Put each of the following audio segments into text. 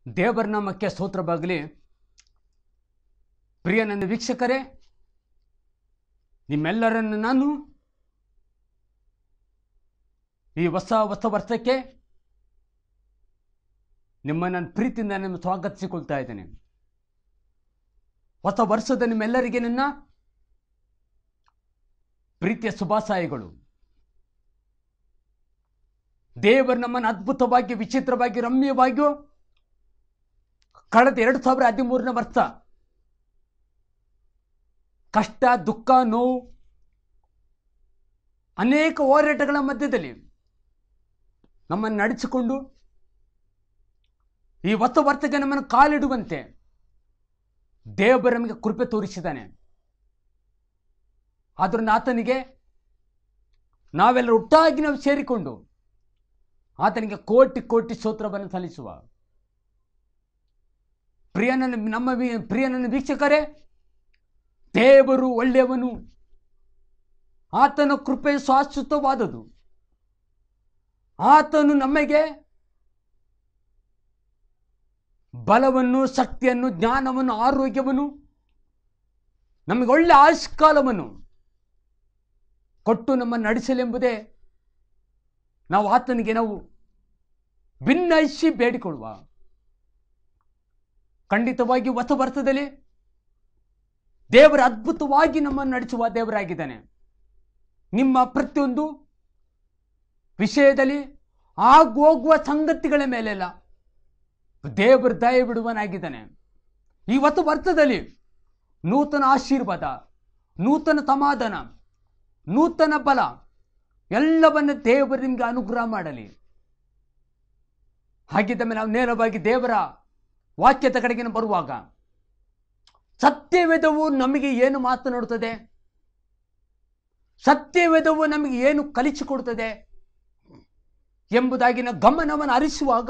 ದೇವರ ನಾಮಕ್ಕೆ ಸ್ತೋತ್ರ ಬಾಗಲಿ ಪ್ರಿಯ ನನ್ನ ವೀಕ್ಷಕರೇ ನಿಮ್ಮೆಲ್ಲರನ್ನು ನಾನು ಈ ಹೊಸ ಹೊಸ ವರ್ಷಕ್ಕೆ ನಿಮ್ಮ ನನ್ನ ಪ್ರೀತಿಯಿಂದ ನಿಮ್ಮ ಸ್ವಾಗತಿಸಿಕೊಳ್ತಾ ಇದ್ದೇನೆ ಹೊಸ ವರ್ಷದ ನಿಮ್ಮೆಲ್ಲರಿಗೆ ನನ್ನ ಪ್ರೀತಿಯ ಶುಭಾಶಯಗಳು ದೇವರು ನಮ್ಮನ್ನು ಅದ್ಭುತವಾಗಿ ವಿಚಿತ್ರವಾಗಿ ರಮ್ಯವಾಗಿಯೂ ಕಳೆದ ಎರಡು ಸಾವಿರ ಹದಿಮೂರನೇ ವರ್ಷ ಕಷ್ಟ ದುಃಖ ನೋವು ಅನೇಕ ಹೋರಾಟಗಳ ಮಧ್ಯದಲ್ಲಿ ನಮ್ಮನ್ನು ನಡೆಸಿಕೊಂಡು ಈ ಹೊಸ ವರ್ಷಕ್ಕೆ ನಮ್ಮನ್ನು ಕಾಲಿಡುವಂತೆ ದೇವರು ನಮಗೆ ಕೃಪೆ ತೋರಿಸಿದ್ದಾನೆ ಆದ್ರಿಂದ ಆತನಿಗೆ ನಾವೆಲ್ಲ ಒಟ್ಟಾಗಿ ನಾವು ಸೇರಿಕೊಂಡು ಆತನಿಗೆ ಕೋಟಿ ಕೋಟಿ ಸ್ತೋತ್ರವನ್ನು ಸಲ್ಲಿಸುವ ಪ್ರಿಯ ನನ್ನ ನಮ್ಮ ವಿ- ಪ್ರಿಯ ನನ್ನ ವೀಕ್ಷಕರೇ ದೇವರು ಒಳ್ಳೆಯವನು ಆತನ ಕೃಪೆ ಶಾಶ್ವತವಾದದು ಆತನು ನಮಗೆ ಬಲವನ್ನು ಶಕ್ತಿಯನ್ನು ಜ್ಞಾನವನ್ನು ಆರೋಗ್ಯವನ್ನು ನಮಗೆ ಒಳ್ಳೆ ಆಯುಷ್ಕಾಲವನ್ನು ಕೊಟ್ಟು ನಮ್ಮನ್ನು ನಡೆಸಲೆಂಬುದೇ ನಾವು ಆತನಿಗೆ ನಾವು ಭಿನ್ನೈಸಿ ಬೇಡಿಕೊಳ್ಳುವ ಖಂಡಿತವಾಗಿ ಹೊಸ ವರ್ಷದಲ್ಲಿ ದೇವರ ಅದ್ಭುತವಾಗಿ ನಮ್ಮನ್ನು ನಡೆಸುವ ದೇವರಾಗಿದ್ದಾನೆ ನಿಮ್ಮ ಪ್ರತಿಯೊಂದು ವಿಷಯದಲ್ಲಿ ಆಗೋಗುವ ಸಂಗತಿಗಳ ಮೇಲೆಲ್ಲ ದೇವರು ದಯ ಬಿಡುವನಾಗಿದ್ದಾನೆ ಈ ಹೊಸ ವರ್ಷದಲ್ಲಿ ನೂತನ ಆಶೀರ್ವಾದ ನೂತನ ಸಮಾಧಾನ ನೂತನ ಬಲ ಎಲ್ಲವನ್ನು ದೇವರು ನಿಮಗೆ ಅನುಗ್ರಹ ಮಾಡಲಿ ಹಾಗಿದ್ದ ಮೇಲೆ ನಾವು ನೇರವಾಗಿ ದೇವರ ವಾಕ್ಯದ ಕಡೆಗೆ ನಾವು ಬರುವಾಗ ಸತ್ಯವೇದವು ನಮಗೆ ಏನು ಮಾತನಾಡುತ್ತದೆ ಸತ್ಯವೇದವು ನಮಗೆ ಏನು ಕಲಿಸಿಕೊಡುತ್ತದೆ ಎಂಬುದಾಗಿ ನಾವು ಗಮನವನ್ನು ಹರಿಸುವಾಗ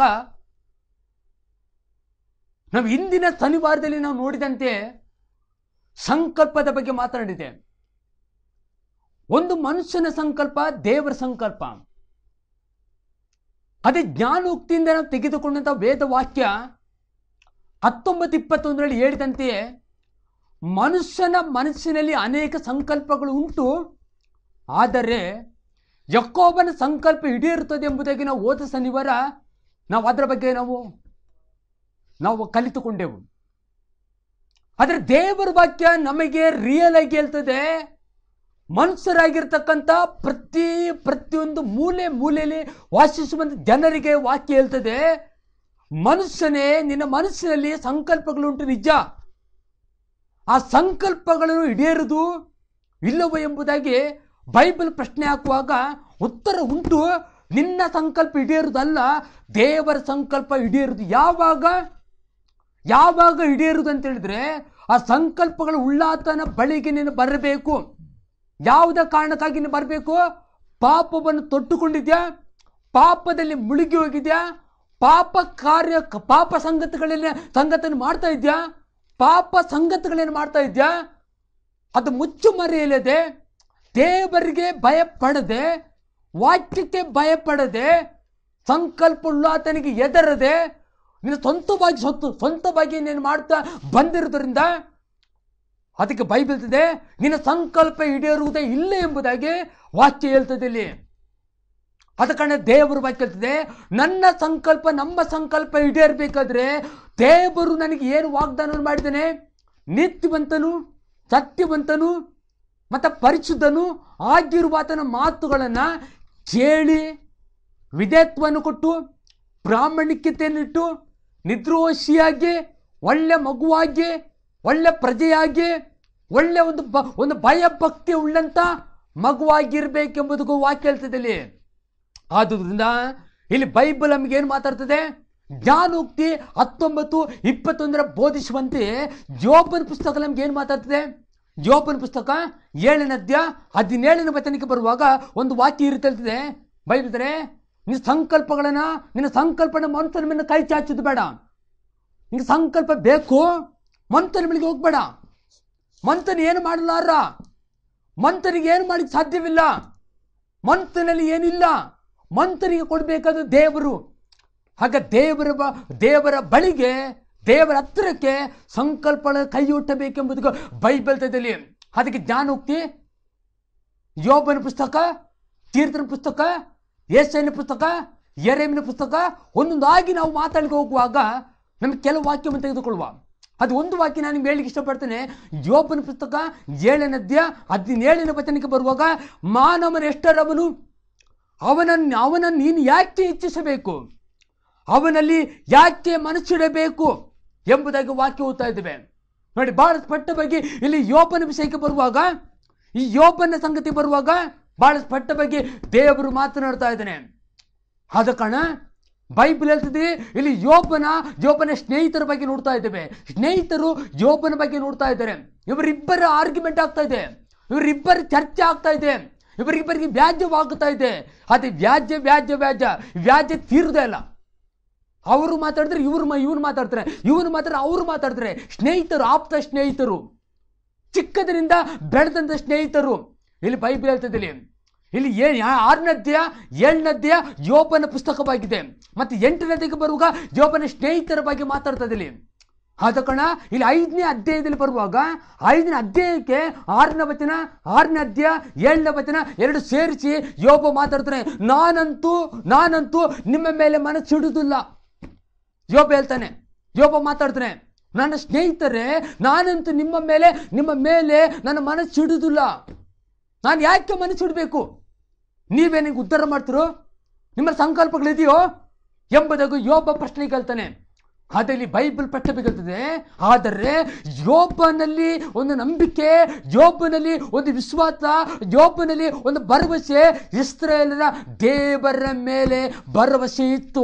ನಾವು ಇಂದಿನ ಶನಿವಾರದಲ್ಲಿ ನಾವು ನೋಡಿದಂತೆ ಸಂಕಲ್ಪದ ಬಗ್ಗೆ ಮಾತನಾಡಿದೆ ಒಂದು ಮನುಷ್ಯನ ಸಂಕಲ್ಪ ದೇವರ ಸಂಕಲ್ಪ ಅದೇ ಜ್ಞಾನೋಕ್ತಿಯಿಂದ ನಾವು ತೆಗೆದುಕೊಂಡಂಥ ವೇದವಾಕ್ಯ ಹತ್ತೊಂಬತ್ತು ಇಪ್ಪತ್ತೊಂದರಲ್ಲಿ ಹೇಳಿದಂತೆಯೇ ಮನುಷ್ಯನ ಮನಸ್ಸಿನಲ್ಲಿ ಅನೇಕ ಸಂಕಲ್ಪಗಳು ಉಂಟು ಆದರೆ ಯಕ್ಕೋಬನ ಸಂಕಲ್ಪ ಈಡೇರುತ್ತದೆ ಎಂಬುದಾಗಿ ನಾವು ಓದ ಶನಿವಾರ ನಾವು ಅದರ ಬಗ್ಗೆ ನಾವು ನಾವು ಕಲಿತುಕೊಂಡೆವು ಆದರೆ ದೇವರ ವಾಕ್ಯ ನಮಗೆ ರಿಯಲ್ ಆಗಿ ಹೇಳ್ತದೆ ಮನುಷ್ಯರಾಗಿರ್ತಕ್ಕಂಥ ಪ್ರತಿ ಪ್ರತಿಯೊಂದು ಮೂಲೆ ಮೂಲೆಯಲ್ಲಿ ವಾಸಿಸುವಂಥ ಜನರಿಗೆ ವಾಕ್ಯ ಹೇಳ್ತದೆ ಮನುಷ್ಯನೇ ನಿನ್ನ ಮನಸ್ಸಿನಲ್ಲಿ ಸಂಕಲ್ಪಗಳುಂಟು ನಿಜ ಆ ಸಂಕಲ್ಪಗಳನ್ನು ಹಿಡಿಯರುದು ಇಲ್ಲವೋ ಎಂಬುದಾಗಿ ಬೈಬಲ್ ಪ್ರಶ್ನೆ ಹಾಕುವಾಗ ಉತ್ತರ ಉಂಟು ನಿನ್ನ ಸಂಕಲ್ಪ ಹಿಡಿಯರುದಲ್ಲ ದೇವರ ಸಂಕಲ್ಪ ಹಿಡಿಯರುದು ಯಾವಾಗ ಯಾವಾಗ ಹಿಡಿಯರುದು ಅಂತ ಹೇಳಿದ್ರೆ ಆ ಸಂಕಲ್ಪಗಳು ಉಳ್ಳಾತನ ಬಳಿಗೆ ನೀನು ಬರಬೇಕು ಯಾವುದ ಕಾರಣಕ್ಕಾಗಿ ನೀನು ಬರಬೇಕು ಪಾಪವನ್ನು ತೊಟ್ಟುಕೊಂಡಿದ್ಯಾ ಪಾಪದಲ್ಲಿ ಮುಳುಗಿ ಹೋಗಿದ್ಯಾ ಪಾಪ ಕಾರ್ಯ ಪಾಪ ಸಂಗತಿಗಳನ್ನ ಸಂಗತಿಯನ್ನು ಮಾಡ್ತಾ ಇದ್ಯಾ ಪಾಪ ಸಂಗತಿಗಳೇನು ಮಾಡ್ತಾ ಇದ್ಯಾ ಅದು ಮುಚ್ಚು ಮರೆಯಲಿದೆ ದೇವರಿಗೆ ಭಯಪಡದೆ ವಾಕ್ಯಕ್ಕೆ ಭಯಪಡದೆ ಸಂಕಲ್ಪ ಉಳ್ಳಾತನಿಗೆ ಎದರದೆ ನೀನು ಸ್ವಂತವಾಗಿ ಸ್ವಂತ ಸ್ವಂತವಾಗಿ ನೀನು ಮಾಡ್ತಾ ಬಂದಿರೋದ್ರಿಂದ ಅದಕ್ಕೆ ಬೈಬಲ್ತಿದೆ ನಿನ್ನ ಸಂಕಲ್ಪ ಈಡೇರುವುದೇ ಇಲ್ಲ ಎಂಬುದಾಗಿ ವಾಕ್ಯ ಹೇಳ್ತದೆ ಇಲ್ಲಿ ಅದ ಕಾರಣ ದೇವರು ವಾಕ್ಯ ಹೇಳ್ತದೆ ನನ್ನ ಸಂಕಲ್ಪ ನಮ್ಮ ಸಂಕಲ್ಪ ಈಡೇರಬೇಕಾದ್ರೆ ದೇವರು ನನಗೆ ಏನು ವಾಗ್ದಾನ ಮಾಡಿದ್ದಾನೆ ನೀತಿವಂತನು ಸತ್ಯವಂತನು ಮತ್ತು ಪರಿಶುದ್ಧನು ಆಗಿರುವ ಆತನ ಮಾತುಗಳನ್ನು ಕೇಳಿ ವಿಧೇತ್ವವನ್ನು ಕೊಟ್ಟು ಪ್ರಾಮಾಣಿಕತೆಯನ್ನಿಟ್ಟು ನಿದ್ರೋಷಿಯಾಗಿ ಒಳ್ಳೆ ಮಗುವಾಗಿ ಒಳ್ಳೆ ಪ್ರಜೆಯಾಗಿ ಒಳ್ಳೆ ಒಂದು ಬ ಒಂದು ಭಯ ಭಕ್ತಿ ಉಳ್ಳಂತ ಮಗುವಾಗಿರ್ಬೇಕೆಂಬುದಕ್ಕೂ ವಾಕ್ಯ ಹೇಳ್ತದೆ ಇಲ್ಲಿ ಆದುದರಿಂದ ಇಲ್ಲಿ ಬೈಬಲ್ ನಮಗೆ ಏನು ಮಾತಾಡ್ತದೆ ಜ್ಞಾನೋಕ್ತಿ ಹತ್ತೊಂಬತ್ತು ಇಪ್ಪತ್ತೊಂದರ ಬೋಧಿಸುವಂತೆ ಜೋಬನ ಪುಸ್ತಕ ನಮ್ಗೆ ಏನು ಮಾತಾಡ್ತದೆ ಜೋಬನ ಪುಸ್ತಕ ಏಳನೇ ಅಧ್ಯಾಯ ಹದಿನೇಳನೇ ವಚನಕ್ಕೆ ಬರುವಾಗ ಒಂದು ವಾಕ್ಯ ಇರುತ್ತದೆ ಬೈಬಿದ್ರೆ ನಿನ್ನ ಸಂಕಲ್ಪಗಳನ್ನ ನಿನ್ನ ಸಂಕಲ್ಪನ ಮನುಷ್ಯನ ಮೇಲೆ ಕೈ ಚಾಚೋದು ಬೇಡ ನಿಂಗೆ ಸಂಕಲ್ಪ ಬೇಕು ಮಂತನ ಬಳಿಗೆ ಹೋಗ್ಬೇಡ ಮಂತನ ಏನು ಮಾಡಲಾರ ಮಂತನಿಗೆ ಏನು ಮಾಡಲಿಕ್ಕೆ ಸಾಧ್ಯವಿಲ್ಲ ಮಂತನಲ್ಲಿ ಏನಿಲ್ಲ ಮಂತನಿಗೆ ಕೊಡಬೇಕಾದ ದೇವರು ಆಗ ದೇವರ ಬ ದೇವರ ಬಳಿಗೆ ದೇವರ ಹತ್ತಿರಕ್ಕೆ ಸಂಕಲ್ಪ ಕೈಯೊಟ್ಟಬೇಕೆಂಬುದಕ್ಕೆ ಬೈಬಲ್ತದಲ್ಲಿ ಅದಕ್ಕೆ ಜ್ಞಾನೋಕ್ತಿ ಯೋಬನ ಪುಸ್ತಕ ತೀರ್ಥನ ಪುಸ್ತಕ ಏಸೈನ ಪುಸ್ತಕ ಎರೆಮಿನ ಪುಸ್ತಕ ಒಂದೊಂದಾಗಿ ನಾವು ಮಾತಾಡ್ಲಿಕ್ಕೆ ಹೋಗುವಾಗ ನಮಗೆ ಕೆಲವು ವಾಕ್ಯವನ್ನು ತೆಗೆದುಕೊಳ್ಳುವ ಅದು ಒಂದು ವಾಕ್ಯ ನಾನು ನಿಮ್ಗೆ ಹೇಳಲಿಕ್ಕೆ ಇಷ್ಟಪಡ್ತೇನೆ ಯೋಬನ ಪುಸ್ತಕ ಏಳನೇ ಅಧ್ಯಾಯ ಹದಿನೇಳನೇ ವಚನಕ್ಕೆ ಬರುವಾಗ ಮಾನವನ ಎಷ್ಟರವನು ಅವನನ್ನು ಅವನನ್ನು ನೀನು ಯಾಕೆ ಇಚ್ಛಿಸಬೇಕು ಅವನಲ್ಲಿ ಯಾಕೆ ಮನಸ್ಸಿಡಬೇಕು ಎಂಬುದಾಗಿ ವಾಕ್ಯ ಓದ್ತಾ ಇದ್ದೇವೆ ನೋಡಿ ಬಹಳ ಸ್ಪಷ್ಟವಾಗಿ ಇಲ್ಲಿ ಯೋಬನ ವಿಷಯಕ್ಕೆ ಬರುವಾಗ ಈ ಯೋಬನ ಸಂಗತಿ ಬರುವಾಗ ಬಹಳ ಸ್ಪಷ್ಟವಾಗಿ ದೇವರು ಮಾತನಾಡ್ತಾ ಇದ್ದಾನೆ ಆದ ಕಾರಣ ಬೈಬಲ್ ಹೇಳ್ತಿದೆ ಇಲ್ಲಿ ಯೋಬನ ಯೋಬನ ಸ್ನೇಹಿತರ ಬಗ್ಗೆ ನೋಡ್ತಾ ಇದ್ದೇವೆ ಸ್ನೇಹಿತರು ಯೋಬನ ಬಗ್ಗೆ ನೋಡ್ತಾ ಇದ್ದಾರೆ ಇವರಿಬ್ಬರ ಆರ್ಗ್ಯುಮೆಂಟ್ ಆಗ್ತಾ ಇದೆ ಇವರಿಬ್ಬರ ಚರ್ಚೆ ಆಗ್ತಾ ಇದೆ ಇವರಿಬ್ಬರಿಗೆ ವ್ಯಾಜ್ಯವಾಗುತ್ತಾ ಇದೆ ಅದೇ ವ್ಯಾಜ್ಯ ವ್ಯಾಜ್ಯ ವ್ಯಾಜ್ಯ ವ್ಯಾಜ್ಯ ತೀರುದೇ ಇಲ್ಲ ಅವರು ಮಾತಾಡಿದ್ರೆ ಇವ್ರು ಮ ಇವ್ರು ಮಾತಾಡ್ತಾರೆ ಇವ್ರು ಮಾತಾಡ್ರೆ ಅವ್ರು ಮಾತಾಡ್ತಾರೆ ಸ್ನೇಹಿತರು ಆಪ್ತ ಸ್ನೇಹಿತರು ಚಿಕ್ಕದರಿಂದ ಬೆಳೆದಂಥ ಸ್ನೇಹಿತರು ಇಲ್ಲಿ ಬೈಬಲ್ ಹೇಳ್ತಿದ್ದಲ್ಲಿ ಇಲ್ಲಿ ಏ ಆರನೇ ಅಧ್ಯಾಯ ಏಳನೇ ಅಧ್ಯಾಯ ಯೋಬನ ಪುಸ್ತಕವಾಗಿದೆ ಮತ್ತು ಎಂಟನೇ ಅಧ್ಯಾಯಕ್ಕೆ ಬರುವಾಗ ಯೋಬನ ಸ್ನೇಹಿತರ ಬಗ್ಗೆ ಮಾತಾಡ್ತಾ ಇದ್ದೀನಿ ಆದ ಕಾರಣ ಇಲ್ಲಿ ಐದನೇ ಅಧ್ಯಾಯದಲ್ಲಿ ಬರುವಾಗ ಐದನೇ ಅಧ್ಯಾಯಕ್ಕೆ ಆರನೇ ವಚನ ಆರನೇ ಅಧ್ಯಾಯ ಏಳನೇ ವಚನ ಎರಡು ಸೇರಿಸಿ ಯೋಬ ಮಾತಾಡ್ತಾನೆ ನಾನಂತೂ ನಾನಂತೂ ನಿಮ್ಮ ಮೇಲೆ ಮನಸ್ಸಿಡುವುದಿಲ್ಲ ಯೋಬ ಹೇಳ್ತಾನೆ ಯೋಬ ಮಾತಾಡ್ತಾನೆ ನನ್ನ ಸ್ನೇಹಿತರೆ ನಾನಂತೂ ನಿಮ್ಮ ಮೇಲೆ ನಿಮ್ಮ ಮೇಲೆ ನನ್ನ ಮನಸ್ಸಿಡುವುದಿಲ್ಲ ನಾನು ಯಾಕೆ ಮನಸ್ಸಿಡಬೇಕು ನೀವೇ ನನಗೆ ಉದ್ಧಾರ ಮಾಡ್ತಿರೋ ನಿಮ್ಮ ಸಂಕಲ್ಪಗಳಿದೆಯೋ ಎಂಬುದಾಗೂ ಯೋಬ ಪ್ರಶ್ನೆ ಕೇಳ್ತಾನೆ ಅದಲ್ಲಿ ಬೈಬಲ್ ಪಠ್ಯಬೇಕಂತದೆ ಆದರೆ ಯೋಬನಲ್ಲಿ ಒಂದು ನಂಬಿಕೆ ಯೋಬನಲ್ಲಿ ಒಂದು ವಿಶ್ವಾಸ ಯೋಬನಲ್ಲಿ ಒಂದು ಭರವಸೆ ಇಸ್ರೇಲರ ದೇವರ ಮೇಲೆ ಭರವಸೆ ಇತ್ತು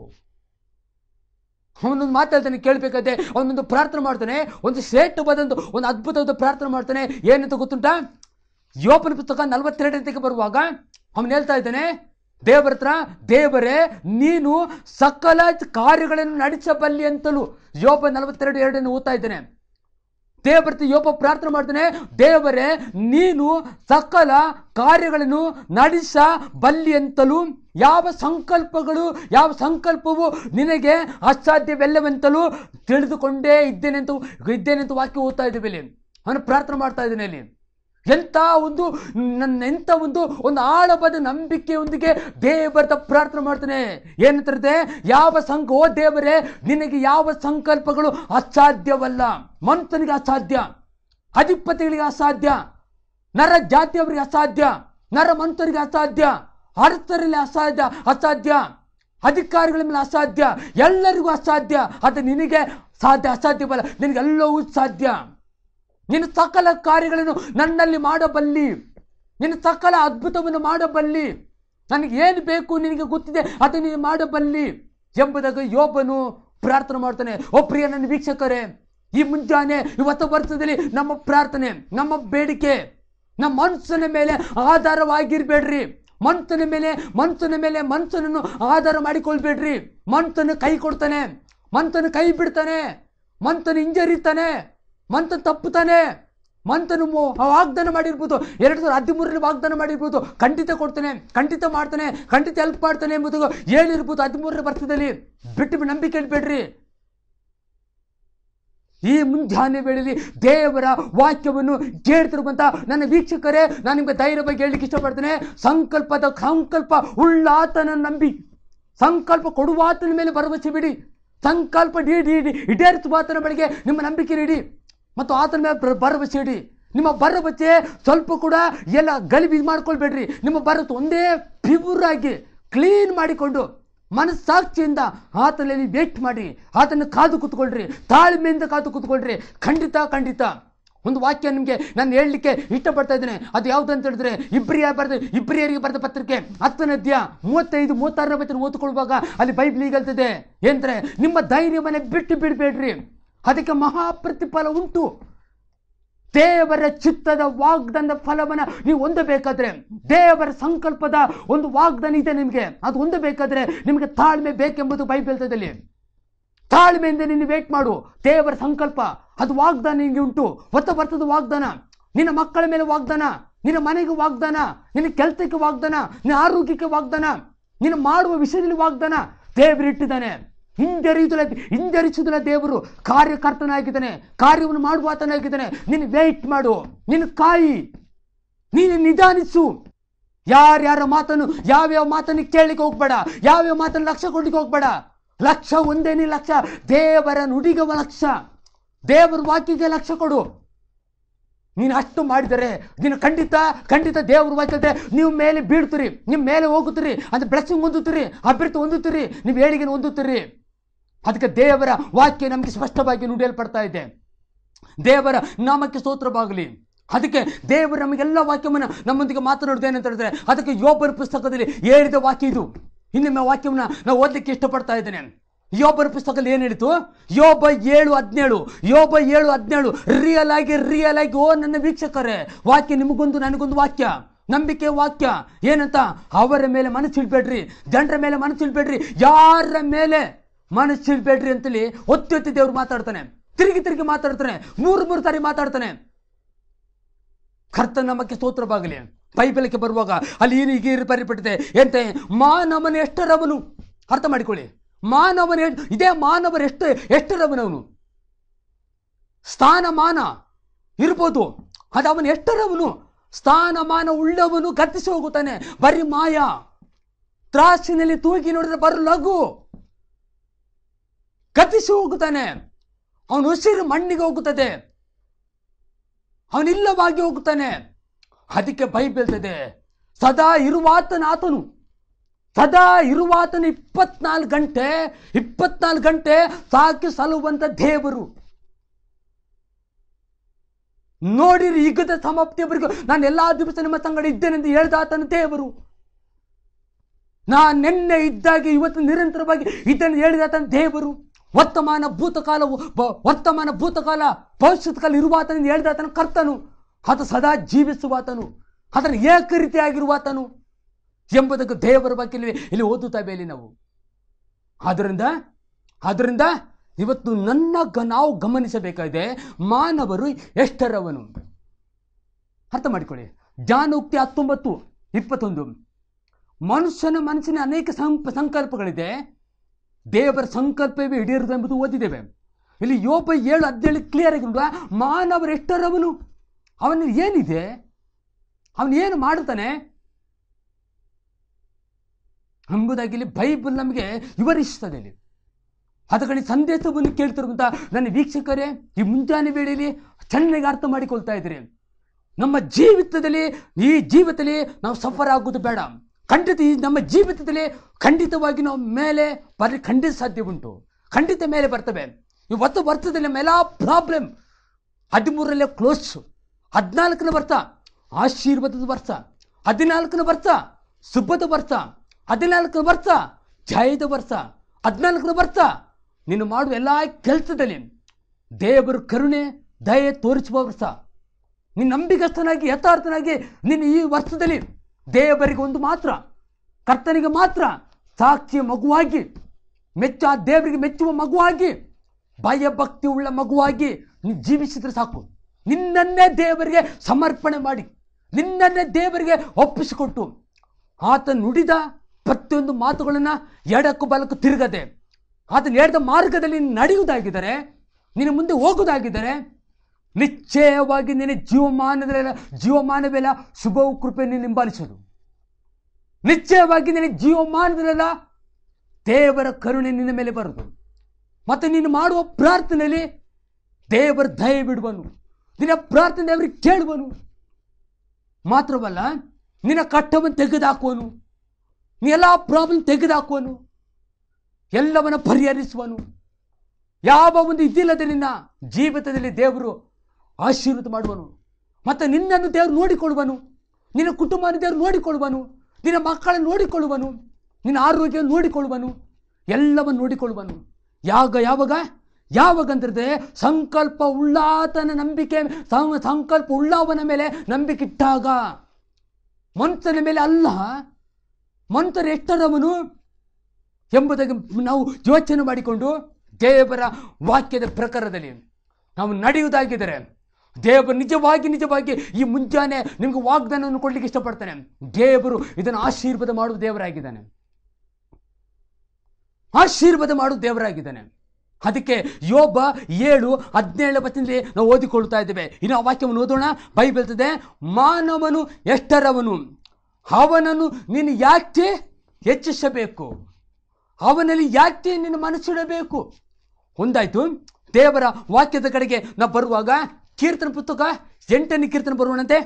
ಅವನೊಂದು ಮಾತಾಡ್ತಾನೆ ಕೇಳಬೇಕಾದ್ರೆ ಅವನೊಂದು ಪ್ರಾರ್ಥನೆ ಮಾಡ್ತಾನೆ ಒಂದು ಶ್ರೇಷ್ಠವಾದಂದು ಒಂದು ಅದ್ಭುತವಾದ ಪ್ರಾರ್ಥನೆ ಮಾಡ್ತಾನೆ ಏನಂತ ಗೊತ್ತುಂಟಾ ಯೋಪನ ಪುಸ್ತಕ ನಲವತ್ತೆರಡನೇಗೆ ಬರುವಾಗ ಅವನು ಹೇಳ್ತಾ ಇದ್ದಾನೆ ದೇವರ ಹತ್ರ ದೇವರೇ ನೀನು ಸಕಲ ಕಾರ್ಯಗಳನ್ನು ನಡೆಸಬಲ್ಲಿ ಅಂತಲೂ ಯೋಪ ನಲವತ್ತೆರಡು ಎರಡನ್ನು ಓದ್ತಾ ಇದ್ದೇನೆ ದೇವರ ಯೋಪ ಪ್ರಾರ್ಥನೆ ಮಾಡ್ತಾನೆ ದೇವರೇ ನೀನು ಸಕಲ ಕಾರ್ಯಗಳನ್ನು ನಡೆಸಬಲ್ಲಿ ಅಂತಲೂ ಯಾವ ಸಂಕಲ್ಪಗಳು ಯಾವ ಸಂಕಲ್ಪವು ನಿನಗೆ ಅಸಾಧ್ಯವೆಲ್ಲವೆಂತಲೂ ತಿಳಿದುಕೊಂಡೇ ಇದ್ದೇನೆ ಅಂತ ಇದ್ದೇನೆ ಅಂತ ವಾಕ್ಯ ಓದ್ತಾ ಇದ್ದೇವೆ ಇಲ್ಲಿ ಅವನು ಪ್ರಾರ್ಥನೆ ಮಾಡ್ತಾ ಇದ್ದೇನೆ ಇಲ್ಲಿ ಎಂಥ ಒಂದು ನನ್ನ ಎಂಥ ಒಂದು ಒಂದು ಆಳವಾದ ನಂಬಿಕೆಯೊಂದಿಗೆ ದೇವರ ಪ್ರಾರ್ಥನೆ ಮಾಡ್ತಾನೆ ಏನಂತಿರುತ್ತೆ ಯಾವ ಸಂಕ ಓ ದೇವರೇ ನಿನಗೆ ಯಾವ ಸಂಕಲ್ಪಗಳು ಅಸಾಧ್ಯವಲ್ಲ ಮನುಷ್ಯನಿಗೆ ಅಸಾಧ್ಯ ಅಧಿಪತಿಗಳಿಗೆ ಅಸಾಧ್ಯ ನರ ಜಾತಿಯವರಿಗೆ ಅಸಾಧ್ಯ ನರ ಮನುಷ್ಯರಿಗೆ ಅಸಾಧ್ಯ ಅರ್ಥರಲ್ಲಿ ಅಸಾಧ್ಯ ಅಸಾಧ್ಯ ಅಧಿಕಾರಿಗಳ ಮೇಲೆ ಅಸಾಧ್ಯ ಎಲ್ಲರಿಗೂ ಅಸಾಧ್ಯ ಅದು ನಿನಗೆ ಸಾಧ್ಯ ಅಸಾಧ್ಯವಲ್ಲ ನಿನಗೆಲ್ಲವೂ ಸಾಧ್ಯ ನೀನು ಸಕಲ ಕಾರ್ಯಗಳನ್ನು ನನ್ನಲ್ಲಿ ಮಾಡಬಲ್ಲಿ ನೀನು ಸಕಲ ಅದ್ಭುತವನ್ನು ಮಾಡಬಲ್ಲಿ ನನಗೆ ಏನು ಬೇಕು ನಿನಗೆ ಗೊತ್ತಿದೆ ಅದು ನೀನು ಮಾಡಬಲ್ಲಿ ಎಂಬುದಾಗಿ ಯೋಬನು ಪ್ರಾರ್ಥನೆ ಮಾಡ್ತಾನೆ ಓ ಪ್ರಿಯ ನನ್ನ ವೀಕ್ಷಕರೇ ಈ ಮುಂಜಾನೆ ಇವತ್ತು ವರ್ಷದಲ್ಲಿ ನಮ್ಮ ಪ್ರಾರ್ಥನೆ ನಮ್ಮ ಬೇಡಿಕೆ ನಮ್ಮ ಮನಸ್ಸಿನ ಮೇಲೆ ಆಧಾರವಾಗಿರ್ಬೇಡ್ರಿ ಮನುಷ್ಯನ ಮೇಲೆ ಮನುಷ್ಯನ ಮೇಲೆ ಮನುಷ್ಯನನ್ನು ಆಧಾರ ಮಾಡಿಕೊಳ್ಬೇಡ್ರಿ ಮನುಷ್ಯನ ಕೈ ಕೊಡ್ತಾನೆ ಮನುಷ್ಯನ ಕೈ ಬಿಡ್ತಾನೆ ಮನುಷ್ಯನ ಹಿಂಜರಿತಾನೆ ಮಂತನ್ ತಪ್ಪುತ್ತಾನೆ ಮಂತನು ಮೋ- ವಾಗ್ದಾನ ಮಾಡಿರ್ಬೋದು ಎರಡು ಸಾವಿರದ ಹದಿಮೂರರಲ್ಲಿ ವಾಗ್ದಾನ ಮಾಡಿರ್ಬೋದು ಖಂಡಿತ ಕೊಡ್ತಾನೆ ಖಂಡಿತ ಮಾಡ್ತಾನೆ ಖಂಡಿತ ಹೆಲ್ಪ್ ಮಾಡ್ತಾನೆ ಎಂಬುದು ಹೇಳಿರ್ಬೋದು ಹದಿಮೂರನೇ ವರ್ಷದಲ್ಲಿ ಬಿಟ್ಟು ಬಿಟ್ಟು ನಂಬಿಕೆ ಇಡ್ಬೇಡ್ರಿ ಈ ಮುಂಜಾನೆ ವೇಳೆಯಲ್ಲಿ ದೇವರ ವಾಕ್ಯವನ್ನು ಕೇಳ್ತಿರುವಂತ ನನ್ನ ವೀಕ್ಷಕರೇ ನಾನು ನಿಮಗೆ ಧೈರ್ಯ ಬಗ್ಗೆ ಹೇಳಲಿಕ್ಕೆ ಇಷ್ಟಪಡ್ತೇನೆ ಸಂಕಲ್ಪದ ಸಂಕಲ್ಪ ಉಳ್ಳಾತನ ನಂಬಿ ಸಂಕಲ್ಪ ಕೊಡುವಾತನ ಮೇಲೆ ಭರವಸೆ ಬಿಡಿ ಸಂಕಲ್ಪ ನೀಡಿ ಈಡೇರಿಸುವಾತನ ಬಳಿಗೆ ನಿಮ್ಮ ನಂಬಿಕೆ ನೀಡಿ ಮತ್ತು ಆತನ ಮೇಲೆ ಭರ- ಭರವಸೆ ಇಡಿ ನಿಮ್ಮ ಭರವಸೆ ಸ್ವಲ್ಪ ಕೂಡ ಎಲ್ಲ ಗಲಿಬಿ ಮಾಡ್ಕೊಳ್ಬೇಡ್ರಿ ನಿಮ್ಮ ಭರವಸೆ ಒಂದೇ ಪ್ಯೂರ್ ಆಗಿ ಕ್ಲೀನ್ ಮಾಡಿಕೊಂಡು ಮನಸ್ಸಾಕ್ಷಿಯಿಂದ ಆತನಲ್ಲಿ ವೇಟ್ ಮಾಡಿ ಆತನ ಕಾದು ಕೂತ್ಕೊಳ್ರಿ ತಾಳ್ಮೆಯಿಂದ ಕಾದು ಕೂತ್ಕೊಳ್ರಿ ಖಂಡಿತ ಖಂಡಿತ ಒಂದು ವಾಕ್ಯ ನಿಮಗೆ ನಾನು ಹೇಳಲಿಕ್ಕೆ ಇಷ್ಟಪಡ್ತಾ ಇದ್ದೇನೆ ಅದು ಯಾವುದು ಅಂತ ಹೇಳಿದ್ರೆ ಇಬ್ರಿಯ ಬರೆದ ಇಬ್ರಿಯರಿಗೆ ಬರೆದ ಪತ್ರಿಕೆ ಹತ್ತನೇ ಅಧ್ಯಾಯ ಮೂವತ್ತೈದು ಮೂವತ್ತಾರನೇ ಪತ್ರ ಓದ್ಕೊಳ್ವಾಗ ಅಲ್ಲಿ ಬೈಬಲ್ ಈಗ ಹೇಳ್ತದೆ ಏನಂದ್ರೆ ನಿಮ್ಮ ಧೈರ್ಯವನ್ನೇ ಬಿಟ್ಟು ಬಿಡಬೇಡ್ರಿ ಅದಕ್ಕೆ ಮಹಾಪ್ರತಿಫಲ ಉಂಟು ದೇವರ ಚಿತ್ತದ ವಾಗ್ದಾನದ ಫಲವನ್ನ ನೀವು ಹೊಂದಬೇಕಾದ್ರೆ ದೇವರ ಸಂಕಲ್ಪದ ಒಂದು ವಾಗ್ದಾನ ಇದೆ ನಿಮಗೆ ಅದು ಹೊಂದಬೇಕಾದ್ರೆ ನಿಮಗೆ ತಾಳ್ಮೆ ಬೇಕೆಂಬುದು ಬೈಬಲ್ತದಲ್ಲಿ ತಾಳ್ಮೆಯಿಂದ ನೀನು ವೇಟ್ ಮಾಡು ದೇವರ ಸಂಕಲ್ಪ ಅದು ವಾಗ್ದಾನ ನಿನಗೆ ಉಂಟು ಹೊತ್ತ ಬರ್ತದ ವಾಗ್ದಾನ ನಿನ್ನ ಮಕ್ಕಳ ಮೇಲೆ ವಾಗ್ದಾನ ನಿನ್ನ ಮನೆಗೆ ವಾಗ್ದಾನ ನಿನ್ನ ಕೆಲಸಕ್ಕೆ ವಾಗ್ದಾನ ನಿನ್ನ ಆರೋಗ್ಯಕ್ಕೆ ವಾಗ್ದಾನ ನೀನು ಮಾಡುವ ವಿಷಯದಲ್ಲಿ ವಾಗ್ದಾನ ದೇವರಿಟ್ಟಿದ್ದಾನೆ ಹಿಂಜರಿಯುವುದಿಲ್ಲ ಹಿಂಜರಿಸುವುದಿಲ್ಲ ದೇವರು ಕಾರ್ಯಕರ್ತನಾಗಿದ್ದಾನೆ ಕಾರ್ಯವನ್ನು ಮಾಡುವ ಆತನಾಗಿದ್ದಾನೆ ನೀನು ವೇಟ್ ಮಾಡು ನೀನು ಕಾಯಿ ನೀನು ನಿಧಾನಿಸು ಯಾರ್ಯಾರ ಮಾತನ್ನು ಯಾವ್ಯಾವ ಮಾತನ್ನು ಕೇಳಲಿಕ್ಕೆ ಹೋಗ್ಬೇಡ ಯಾವ್ಯಾವ ಮಾತನ್ನು ಲಕ್ಷ್ಯ ಕೊಡ್ಲಿಕ್ಕೆ ಹೋಗ್ಬೇಡ ಲಕ್ಷ್ಯ ಒಂದೇನೇ ಲಕ್ಷ್ಯ ದೇವರ ನುಡಿಗೆ ಲಕ್ಷ್ಯ ದೇವರ ವಾಕ್ಯಕ್ಕೆ ಲಕ್ಷ್ಯ ಕೊಡು ನೀನು ಅಷ್ಟು ಮಾಡಿದರೆ ನೀನು ಖಂಡಿತ ಖಂಡಿತ ದೇವ್ರ ವಾಕ್ಯತೆ ನೀವು ಮೇಲೆ ಬೀಳ್ತೀರಿ ನಿಮ್ಮ ಮೇಲೆ ಹೋಗುತ್ತೀರಿ ಅಂದ್ರೆ ಬ್ಲೆಸ್ಸಿಂಗ್ ಹೊಂದುತ್ತೀರಿ ಅಭ್ಯರ್ಥಿ ಹೊಂದುತ್ತೀರಿ ನೀವು ಏಳಿಗೆ ಹೊಂದುತ್ತೀರಿ ಅದಕ್ಕೆ ದೇವರ ವಾಕ್ಯ ನಮಗೆ ಸ್ಪಷ್ಟವಾಗಿ ನುಡಿಯಲ್ಪಡ್ತಾ ಇದೆ ದೇವರ ನಾಮಕ್ಕೆ ಸ್ತೋತ್ರವಾಗಲಿ ಅದಕ್ಕೆ ದೇವರು ನಮಗೆಲ್ಲ ವಾಕ್ಯವನ್ನು ನಮ್ಮೊಂದಿಗೆ ಮಾತನಾಡುವುದು ಅಂತ ಹೇಳಿದ್ರೆ ಅದಕ್ಕೆ ಯೋಬರ ಪುಸ್ತಕದಲ್ಲಿ ಹೇಳಿದ ವಾಕ್ಯ ಇದು ಇನ್ನೊಮ್ಮೆ ವಾಕ್ಯವನ್ನು ನಾವು ಓದಲಿಕ್ಕೆ ಇಷ್ಟಪಡ್ತಾ ಇದ್ದೇನೆ ಯೋಬರ ಪುಸ್ತಕದಲ್ಲಿ ಏನು ಹೇಳಿತು ಯೋಬ ಏಳು ಹದಿನೇಳು ಯೋಬ ಏಳು ಹದಿನೇಳು ರಿಯಲ್ ಆಗಿ ರಿಯಲ್ ಆಗಿ ಓ ನನ್ನ ವೀಕ್ಷಕರೇ ವಾಕ್ಯ ನಿಮಗೊಂದು ನನಗೊಂದು ವಾಕ್ಯ ನಂಬಿಕೆ ವಾಕ್ಯ ಏನಂತ ಅವರ ಮೇಲೆ ಮನಸ್ಸಿಡ್ಬೇಡ್ರಿ ಜನರ ಮೇಲೆ ಮನಸ್ಸಿಡ್ಬೇಡ್ರಿ ಯಾರ ಮೇಲೆ ಮನಸ್ಸಿಡ್ಬೇಡ್ರಿ ಅಂತೇಳಿ ಒತ್ತಿ ಒತ್ತಿ ದೇವ್ರು ಮಾತಾಡ್ತಾನೆ ತಿರುಗಿ ತಿರುಗಿ ಮಾತಾಡ್ತಾನೆ ಮೂರು ಮೂರು ಸಾರಿ ಮಾತಾಡ್ತಾನೆ ಕರ್ತ ನಮಕ್ಕೆ ಸ್ತೋತ್ರವಾಗಲಿ ಬೈಬಲಕ್ಕೆ ಬರುವಾಗ ಅಲ್ಲಿ ಏನು ಹೀಗೆ ಪರಿಪಟ್ಟಿದೆ ಎಂತೆ ಮಾನವನ ಎಷ್ಟರವನು ಅರ್ಥ ಮಾಡಿಕೊಳ್ಳಿ ಮಾನವನ ಎಷ್ಟ್- ಇದೇ ಮಾನವರ ಎಷ್ಟು ಎಷ್ಟರವನವನು ಸ್ಥಾನಮಾನ ಇರ್ಬೋದು ಅದು ಅವನು ಎಷ್ಟರವನು ಸ್ಥಾನಮಾನ ಉಳ್ಳವನು ಗತಿಸಿ ಹೋಗುತ್ತಾನೆ ಬರೀ ಮಾಯ ತ್ರಾಸಿನಲ್ಲಿ ತೂಗಿ ನೋಡಿದ್ರೆ ಬರೋ ಲಘು ಗತಿಸಿ ಹೋಗುತ್ತಾನೆ ಅವನು ಉಸಿರು ಮಣ್ಣಿಗೆ ಹೋಗುತ್ತದೆ ಅವನಿಲ್ಲವಾಗಿ ಹೋಗುತ್ತಾನೆ ಅದಕ್ಕೆ ಬೈಬಲ್ತದೆ ಸದಾ ಇರುವಾತನ ಆತನು ಸದಾ ಇರುವಾತನು ಇಪ್ಪತ್ನಾಲ್ಕು ಗಂಟೆ ಇಪ್ಪತ್ನಾಲ್ಕು ಗಂಟೆ ಸಾಕಿ ಸಲುವಂತ ದೇವರು ನೋಡಿರಿ ಯುಗದ ಸಮಾಪ್ತಿಯವರೆಗೂ ನಾನು ಎಲ್ಲಾ ದಿವಸ ನಿಮ್ಮ ಸಂಗಡ ಇದ್ದೇನೆಂದು ಹೇಳ್ದ ಆತನ ದೇವರು ನಾನು ನಿನ್ನೆ ಇದ್ದಾಗೆ ಇವತ್ತು ನಿರಂತರವಾಗಿ ಇದನ್ನು ಹೇಳಿದ ಆತನ ದೇವರು ವರ್ತಮಾನ ಭೂತಕಾಲ ಬ- ವರ್ತಮಾನ ಭೂತಕಾಲ ಭವಿಷ್ಯತ್ ಕಾಲ ಇರುವಾತನೆಂದು ಹೇಳಿದ ಆತನ ಕರ್ತನು ಆತ ಸದಾ ಜೀವಿಸುವಾತನು ಅದನ್ನು ಏಕರೀತಿಯಾಗಿರುವಾತನು ಎಂಬುದಕ್ಕೆ ದೇವರ ಬಗ್ಗೆ ಇಲ್ಲಿ ಇಲ್ಲಿ ಓದುತ್ತಾ ಬೇಲಿ ನಾವು ಆದ್ದರಿಂದ ಆದ್ದರಿಂದ ಇವತ್ತು ನನ್ನ ಗ ನಾವು ಗಮನಿಸಬೇಕಾಗಿದೆ ಮಾನವರು ಎಷ್ಟರವನು ಅರ್ಥ ಮಾಡಿಕೊಳ್ಳಿ ಜಾನೋಕ್ತಿ ಹತ್ತೊಂಬತ್ತು ಇಪ್ಪತ್ತೊಂದು ಮನುಷ್ಯನ ಮನಸ್ಸಿನ ಅನೇಕ ಸಂಪ ಸಂಕಲ್ಪಗಳಿದೆ ದೇವರ ಸಂಕಲ್ಪವೇ ಹಿಡಿಯರುದು ಎಂಬುದು ಓದಿದ್ದೇವೆ ಇಲ್ಲಿ ಯೋಪ ಏಳು ಹದಿನೇಳು ಕ್ಲಿಯರ್ ಆಗಿ ಉಂಟು ಮಾನವರು ಎಷ್ಟರವನು ಅವನಲ್ಲಿ ಏನಿದೆ ಅವನು ಏನು ಮಾಡುತ್ತಾನೆ ಎಂಬುದಾಗಿ ಇಲ್ಲಿ ಬೈಬಲ್ ನಮಗೆ ವಿವರಿಸ್ತದೆ ಇಲ್ಲಿ ಅದಕ್ಕೆ ಸಂದೇಶವನ್ನು ಕೇಳ್ತಿರುವಂಥ ನನ್ನ ವೀಕ್ಷಕರೇ ಈ ಮುಂಜಾನೆ ವೇಳೆಯಲ್ಲಿ ಚೆನ್ನಾಗಿ ಅರ್ಥ ಮಾಡಿಕೊಳ್ತಾ ಇದ್ದೀರಿ ನಮ್ಮ ಜೀವಿತದಲ್ಲಿ ಈ ಜೀವಿತದಲ್ಲಿ ನಾವು ಸಫರ್ ಆಗೋದು ಬೇಡ ಖಂಡಿತ ಈ ನಮ್ಮ ಜೀವಿತದಲ್ಲಿ ಖಂಡಿತವಾಗಿ ನಾವು ಮೇಲೆ ಬರಲಿ ಖಂಡಿತ ಸಾಧ್ಯ ಉಂಟು ಖಂಡಿತ ಮೇಲೆ ಬರ್ತವೆ ಇವತ್ತು ವರ್ಷದಲ್ಲಿ ಮೇಲ ಪ್ರಾಬ್ಲಮ್ ಹದಿಮೂರಲ್ಲೇ ಕ್ಲೋಸ್ ಹದಿನಾಲ್ಕನೇ ವರ್ಷ ಆಶೀರ್ವಾದದ ವರ್ಷ ಹದಿನಾಲ್ಕನೇ ವರ್ಷ ಶುಭದ ವರ್ಷ ಹದಿನಾಲ್ಕನೇ ವರ್ಷ ಜಯದ ವರ್ಷ ಹದಿನಾಲ್ಕನೇ ವರ್ಷ ನೀನು ಮಾಡುವ ಎಲ್ಲ ಕೆಲಸದಲ್ಲಿ ದೇವರು ಕರುಣೆ ದಯೆ ತೋರಿಸುವ ವರ್ಷ ನೀನು ನಂಬಿಕಸ್ಥನಾಗಿ ಯಥಾರ್ಥನಾಗಿ ನೀನು ಈ ವರ್ಷದಲ್ಲಿ ದೇವರಿಗೆ ಒಂದು ಮಾತ್ರ ಕರ್ತನಿಗೆ ಮಾತ್ರ ಸಾಕ್ಷಿಯ ಮಗುವಾಗಿ ಮೆಚ್ಚ ಆ ದೇವರಿಗೆ ಮೆಚ್ಚುವ ಮಗುವಾಗಿ ಭಯ ಭಕ್ತಿ ಉಳ್ಳ ಮಗುವಾಗಿ ನೀನು ಜೀವಿಸಿದ್ರೆ ಸಾಕು ನಿನ್ನನ್ನೇ ದೇವರಿಗೆ ಸಮರ್ಪಣೆ ಮಾಡಿ ನಿನ್ನನ್ನೇ ದೇವರಿಗೆ ಒಪ್ಪಿಸಿಕೊಟ್ಟು ಆತ ನುಡಿದ ಪ್ರತಿಯೊಂದು ಮಾತುಗಳನ್ನು ಎಡಕ್ಕೂ ಬಲಕ್ಕೂ ತಿರುಗದೆ ಆತನ ಹೇಳಿದ ಮಾರ್ಗದಲ್ಲಿ ನೀನು ನಡೆಯುವುದಾಗಿದ್ದರೆ ನೀನು ಮುಂದೆ ಹೋಗುವುದಾಗಿದ್ದರೆ ನಿಶ್ಚಯವಾಗಿ ನಿನ್ನ ಜೀವಮಾನದಲ್ಲ ಜೀವಮಾನವೆಲ್ಲ ಶುಭವು ಕೃಪೆ ನೀನು ಹಿಂಬಾಲಿಸೋದು ನಿಶ್ಚಯವಾಗಿ ನಿನ್ನ ಜೀವಮಾನದಲ್ಲೆಲ್ಲ ದೇವರ ಕರುಣೆ ನಿನ್ನ ಮೇಲೆ ಬರುದು ಮತ್ತು ನೀನು ಮಾಡುವ ಪ್ರಾರ್ಥನೆಯಲ್ಲಿ ದೇವರ ದಯ ಬಿಡುವನು ನಿನ್ನ ಪ್ರಾರ್ಥನೆ ದೇವರಿಗೆ ಕೇಳುವನು ಮಾತ್ರವಲ್ಲ ನಿನ್ನ ಕಟ್ಟವನ್ನು ತೆಗೆದುಹಾಕುವನು ನೀ ಎಲ್ಲ ಪ್ರಾಬ್ಲಮ್ ತೆಗೆದುಹಾಕುವನು ಎಲ್ಲವನ್ನ ಪರಿಹರಿಸುವನು ಯಾವ ಒಂದು ಇದಿಲ್ಲದೆ ನಿನ್ನ ಜೀವಿತದಲ್ಲಿ ದೇವರು ಆಶೀರ್ವಾದ ಮಾಡುವನು ಮತ್ತು ನಿನ್ನನ್ನು ದೇವರು ನೋಡಿಕೊಳ್ಳುವನು ನಿನ್ನ ಕುಟುಂಬವನ್ನು ದೇವರು ನೋಡಿಕೊಳ್ಳುವನು ನಿನ್ನ ಮಕ್ಕಳನ್ನು ನೋಡಿಕೊಳ್ಳುವನು ನಿನ್ನ ಆರೋಗ್ಯ ನೋಡಿಕೊಳ್ಳುವನು ಎಲ್ಲವನ್ನು ನೋಡಿಕೊಳ್ಳುವನು ಯಾವಾಗ ಯಾವಾಗ ಯಾವಾಗ ಅಂದ್ರೆ ಸಂಕಲ್ಪ ಉಳ್ಳಾತನ ನಂಬಿಕೆ ಸಂ- ಸಂಕಲ್ಪ ಉಳ್ಳವನ ಮೇಲೆ ನಂಬಿಕೆ ಇಟ್ಟಾಗ ಮನುಷ್ಯನ ಮೇಲೆ ಅಲ್ಲ ಮನುಷ್ಯರು ಎಷ್ಟರವನು ಎಂಬುದಾಗಿ ನಾವು ಯೋಚನೆ ಮಾಡಿಕೊಂಡು ದೇವರ ವಾಕ್ಯದ ಪ್ರಕಾರದಲ್ಲಿ ನಾವು ನಡೆಯುವುದಾಗಿದ್ದರೆ ದೇವರು ನಿಜವಾಗಿ ನಿಜವಾಗಿ ಈ ಮುಂಜಾನೆ ನಿಮಗೆ ವಾಗ್ದಾನವನ್ನು ಕೊಡ್ಲಿಕ್ಕೆ ಇಷ್ಟಪಡ್ತಾನೆ ದೇವರು ಇದನ್ನು ಆಶೀರ್ವಾದ ಮಾಡುವ ದೇವರಾಗಿದ್ದಾನೆ ಆಶೀರ್ವಾದ ಮಾಡು ದೇವರಾಗಿದ್ದಾನೆ ಅದಕ್ಕೆ ಯೋಬ ಏಳು ಹದಿನೇಳು ಬತ್ತಿನಲ್ಲಿ ನಾವು ಓದಿಕೊಳ್ತಾ ಇದ್ದೇವೆ ಇನ್ನು ಆ ವಾಕ್ಯವನ್ನು ಓದೋಣ ಬೈಬಲ್ತದೆ ಮಾನವನು ಎಷ್ಟರವನು ಅವನನ್ನು ನೀನು ಯಾಕೆ ಹೆಚ್ಚಿಸಬೇಕು ಅವನಲ್ಲಿ ಯಾಕೆ ನಿನ್ನ ಮನಸ್ಸಿಡಬೇಕು ಒಂದಾಯ್ತು ದೇವರ ವಾಕ್ಯದ ಕಡೆಗೆ ನಾವು ಬರುವಾಗ ಕೀರ್ತನ ಪುಸ್ತಕ ಎಂಟನೇ ಕೀರ್ತನ ಬರುವಣಂತೆ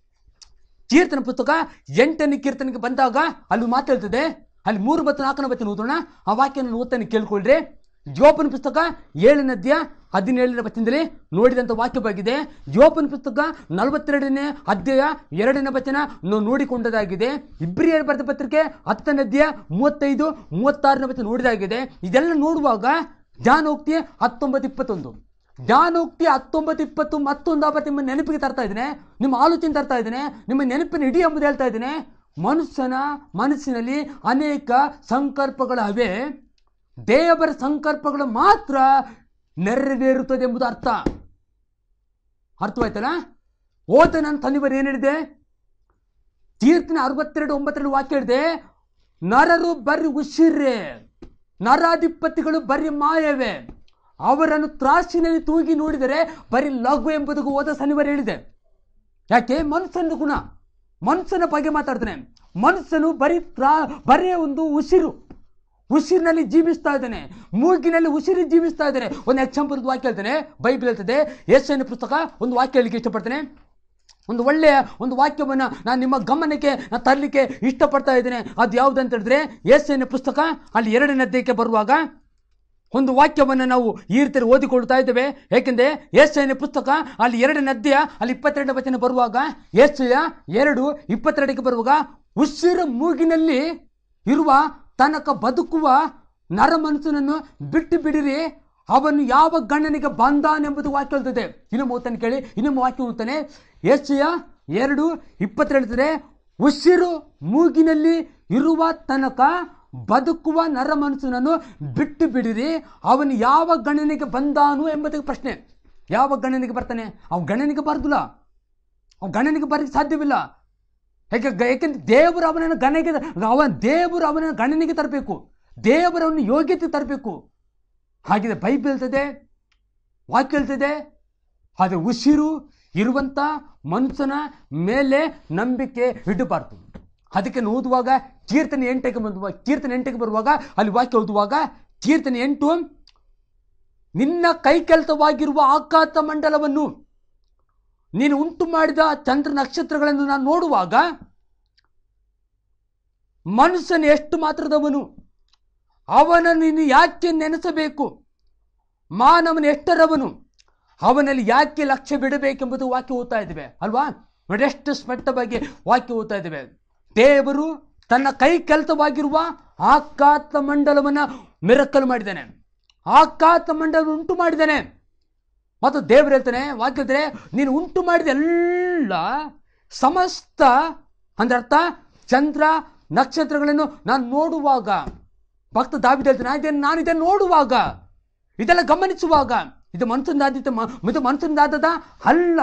ಕೀರ್ತನ ಪುಸ್ತಕ ಎಂಟನೇ ಕೀರ್ತನೆಗೆ ಬಂದಾಗ ಅಲ್ಲಿ ಮಾತಾಡ್ತದೆ ಅಲ್ಲಿ ಮೂರು ಬತ್ತು ನಾಲ್ಕನೇ ಬತ್ತಿನ ಓದೋಣ ಆ ವಾಕ್ಯನ ಓದ್ತಾನೆ ಕೇಳ್ಕೊಳ್ರಿ ಜೋಪನ ಪುಸ್ತಕ ಏಳನೇ ಅಧ್ಯಾಯ ಹದಿನೇಳನೇ ಬತ್ತಿನದಲ್ಲಿ ನೋಡಿದಂಥ ವಾಕ್ಯವಾಗಿದೆ ಜೋಪನ ಪುಸ್ತಕ ನಲವತ್ತೆರಡನೇ ಅಧ್ಯಾಯ ಎರಡನೇ ವಚನ ನಾವು ನೋಡಿಕೊಂಡದಾಗಿದೆ ಇಬ್ರಿಯರ್ ಬರೆದ ಪತ್ರಿಕೆ ಹತ್ತನೇ ಅಧ್ಯಾಯ ಮೂವತ್ತೈದು ಮೂವತ್ತಾರನೇ ವಚನ ನೋಡಿದಾಗಿದೆ ಇದೆಲ್ಲ ನೋಡುವಾಗ ಜ್ಞಾನೋಕ್ತಿ ಹತ್ತೊಂಬತ್ತು ಇಪ್ಪತ್ತೊಂದು ಜ್ಞಾನೋಕ್ತಿ ಹತ್ತೊಂಬತ್ತು ಇಪ್ಪತ್ತು ಮತ್ತೊಂದು ಆಪತ್ತು ನಿಮ್ಮ ನೆನಪಿಗೆ ತರ್ತಾ ಇದ್ದೇನೆ ನಿಮ್ಮ ಆಲೋಚನೆ ತರ್ತಾ ಇದ್ದೇನೆ ನಿಮ್ಮ ನೆನಪಿನ ಇಡೀ ಎಂಬುದು ಹೇಳ್ತಾ ಇದ್ದೇನೆ ಮನುಷ್ಯನ ಮನಸ್ಸಿನಲ್ಲಿ ಅನೇಕ ಸಂಕಲ್ಪಗಳವೆ ದೇವರ ಸಂಕಲ್ಪಗಳು ಮಾತ್ರ ನೆರವೇರುತ್ತದೆ ಎಂಬುದು ಅರ್ಥ ಅರ್ಥವಾಯ್ತಲ್ಲ ಓದ ನನ್ನ ತನಿವರು ಏನು ಹೇಳಿದೆ ಕೀರ್ತನೆ ಅರವತ್ತೆರಡು ಒಂಬತ್ತರಲ್ಲಿ ವಾಕ್ಯ ಹೇಳಿದೆ ನರರು ಬರೀ ಉಸಿರೇ ನರಾಧಿಪತಿಗಳು ಬರೀ ಮಾಯವೇ ಅವರನ್ನು ತ್ರಾಸಿನಲ್ಲಿ ತೂಗಿ ನೋಡಿದರೆ ಬರೀ ಲಘು ಎಂಬುದಕ್ಕೂ ಓದ ಶನಿವಾರ ಹೇಳಿದೆ ಯಾಕೆ ಮನುಷ್ಯನ ಗುಣ ಮನುಷ್ಯನ ಬಗ್ಗೆ ಮಾತಾಡ್ತಾನೆ ಮನುಷ್ಯನು ಬರೀ ತ್ರಾ ಬರೀ ಒಂದು ಉಸಿರು ಉಸಿರಿನಲ್ಲಿ ಜೀವಿಸ್ತಾ ಇದ್ದಾನೆ ಮೂಗಿನಲ್ಲಿ ಉಸಿರು ಜೀವಿಸ್ತಾ ಇದ್ದಾನೆ ಒಂದು ಎಕ್ಸಾಂಪಲ್ ವಾಕ್ಯ ಹೇಳ್ತಾನೆ ಬೈಬಲ್ ಹೇಳ್ತದೆ ಯೇಸನ ಪುಸ್ತಕ ಒಂದು ವಾಕ್ಯ ಹೇಳಲಿಕ್ಕೆ ಇಷ್ಟಪಡ್ತೇನೆ ಒಂದು ಒಳ್ಳೆಯ ಒಂದು ವಾಕ್ಯವನ್ನು ನಾನು ನಿಮ್ಮ ಗಮನಕ್ಕೆ ನಾನು ತರಲಿಕ್ಕೆ ಇಷ್ಟಪಡ್ತಾ ಇದ್ದೇನೆ ಅದು ಯಾವುದು ಅಂತ ಹೇಳಿದ್ರೆ ಯೇಸನ ಪುಸ್ತಕ ಅಲ್ಲಿ ಎರಡನೇ ಅಧ್ಯಾಯಕ್ಕೆ ಬರುವಾಗ ಒಂದು ವಾಕ್ಯವನ್ನು ನಾವು ಈ ರೀತಿ ಓದಿಕೊಳ್ತಾ ಇದ್ದೇವೆ ಏಕೆಂದರೆ ಏಸೈನ ಪುಸ್ತಕ ಅಲ್ಲಿ ಎರಡನೇ ಅಧ್ಯಾಯ ಅಲ್ಲಿ ಇಪ್ಪತ್ತೆರಡನೇ ವಚನ ಬರುವಾಗ ಏಸಯ ಎರಡು ಇಪ್ಪತ್ತೆರಡಕ್ಕೆ ಬರುವಾಗ ಉಸಿರು ಮೂಗಿನಲ್ಲಿ ಇರುವ ತನಕ ಬದುಕುವ ನರ ಮನುಷ್ಯನನ್ನು ಬಿಟ್ಟು ಬಿಡಿರಿ ಅವನು ಯಾವ ಗಣ್ಣನಿಗೆ ಬಂದಾನೆಂಬುದು ವಾಕ್ಯ ಹೇಳ್ತದೆ ಇನ್ನೊಮ್ಮೆ ಓದ್ತಾನೆ ಕೇಳಿ ಇನ್ನೊಮ್ಮೆ ವಾಕ್ಯ ಓದ್ತಾನೆ ಏಸಯ ಎರಡು ಇಪ್ಪತ್ತೆರಡು ಹೇಳ್ತದೆ ಉಸಿರು ಮೂಗಿನಲ್ಲಿ ಇರುವ ತನಕ ಬದುಕುವ ನರ ಮನುಷ್ಯನನ್ನು ಬಿಟ್ಟು ಬಿಡಿರಿ ಅವನು ಯಾವ ಗಣನೆಗೆ ಬಂದಾನು ಎಂಬುದಕ್ಕೆ ಪ್ರಶ್ನೆ ಯಾವ ಗಣನೆಗೆ ಬರ್ತಾನೆ ಅವನು ಗಣನೆಗೆ ಬರ್ದಿಲ್ಲ ಅವನು ಗಣನೆಗೆ ಬರಲಿಕ್ಕೆ ಸಾಧ್ಯವಿಲ್ಲ ಯಾಕೆ ಯಾಕೆಂದ್ರೆ ದೇವರು ಅವನನ್ನು ಗಣನೆಗೆ ಅವನ ದೇವರು ಅವನನ್ನು ಗಣನೆಗೆ ತರಬೇಕು ದೇವರವನ್ನು ಯೋಗ್ಯತೆ ತರಬೇಕು ಹಾಗಿದೆ ಬೈಬಲ್ ಹೇಳ್ತದೆ ವಾಕ್ಯ ಹೇಳ್ತದೆ ಆದರೆ ಉಸಿರು ಇರುವಂಥ ಮನುಷ್ಯನ ಮೇಲೆ ನಂಬಿಕೆ ಇಡಬಾರ್ದು ಅದಕ್ಕೆ ನಾವು ಓದುವಾಗ ಕೀರ್ತನೆ ಎಂಟಕ್ಕೆ ಬಂದುವಾಗ ಕೀರ್ತನೆ ಎಂಟಕ್ಕೆ ಬರುವಾಗ ಅಲ್ಲಿ ವಾಕ್ಯ ಓದುವಾಗ ಕೀರ್ತನೆ ಎಂಟು ನಿನ್ನ ಕೈ ಕೆಲಸವಾಗಿರುವ ಆಕಾಶ ಮಂಡಲವನ್ನು ನೀನು ಉಂಟು ಮಾಡಿದ ಚಂದ್ರ ನಕ್ಷತ್ರಗಳನ್ನು ನಾನು ನೋಡುವಾಗ ಮನುಷ್ಯನ ಎಷ್ಟು ಮಾತ್ರದವನು ಅವನನ್ನು ನೀನು ಯಾಕೆ ನೆನೆಸಬೇಕು ಮಾನವನ ಎಷ್ಟರವನು ಅವನಲ್ಲಿ ಯಾಕೆ ಲಕ್ಷ್ಯ ಬಿಡಬೇಕೆಂಬುದು ವಾಕ್ಯ ಓದ್ತಾ ಇದ್ದೇವೆ ಅಲ್ವಾ ನೋಡಿ ಎಷ್ಟು ಸ್ಪಷ್ಟವಾಗಿ ವಾಕ್ಯ ಓದ್ತಾ ಇದ್ದೇವೆ ದೇವರು ತನ್ನ ಕೈ ಕೆಲಸವಾಗಿರುವ ಆಕಾಶ ಮಂಡಲವನ್ನು ಮಿರಕಲ್ ಮಾಡಿದ್ದಾನೆ ಆಕಾಶ ಮಂಡಲ ಉಂಟು ಮಾಡಿದ್ದಾನೆ ಮತ್ತು ದೇವರು ಹೇಳ್ತಾನೆ ವಾಕ್ಯ ಹೇಳ್ತಾನೆ ನೀನು ಉಂಟು ಮಾಡಿದ ಎಲ್ಲ ಸಮಸ್ತ ಅಂದ್ರೆ ಅರ್ಥ ಚಂದ್ರ ನಕ್ಷತ್ರಗಳನ್ನು ನಾನು ನೋಡುವಾಗ ಭಕ್ತ ದಾವಿದ ಹೇಳ್ತಾನೆ "ನಾನು ಇದನ್ನು- ನಾನು ಇದನ್ನು ನೋಡುವಾಗ ಇದೆಲ್ಲ ಗಮನಿಸುವಾಗ ಇದು ಮನುಷ್ಯನಾದಿತ ಇದು ಮನುಷ್ಯನಾದದ ಅಲ್ಲ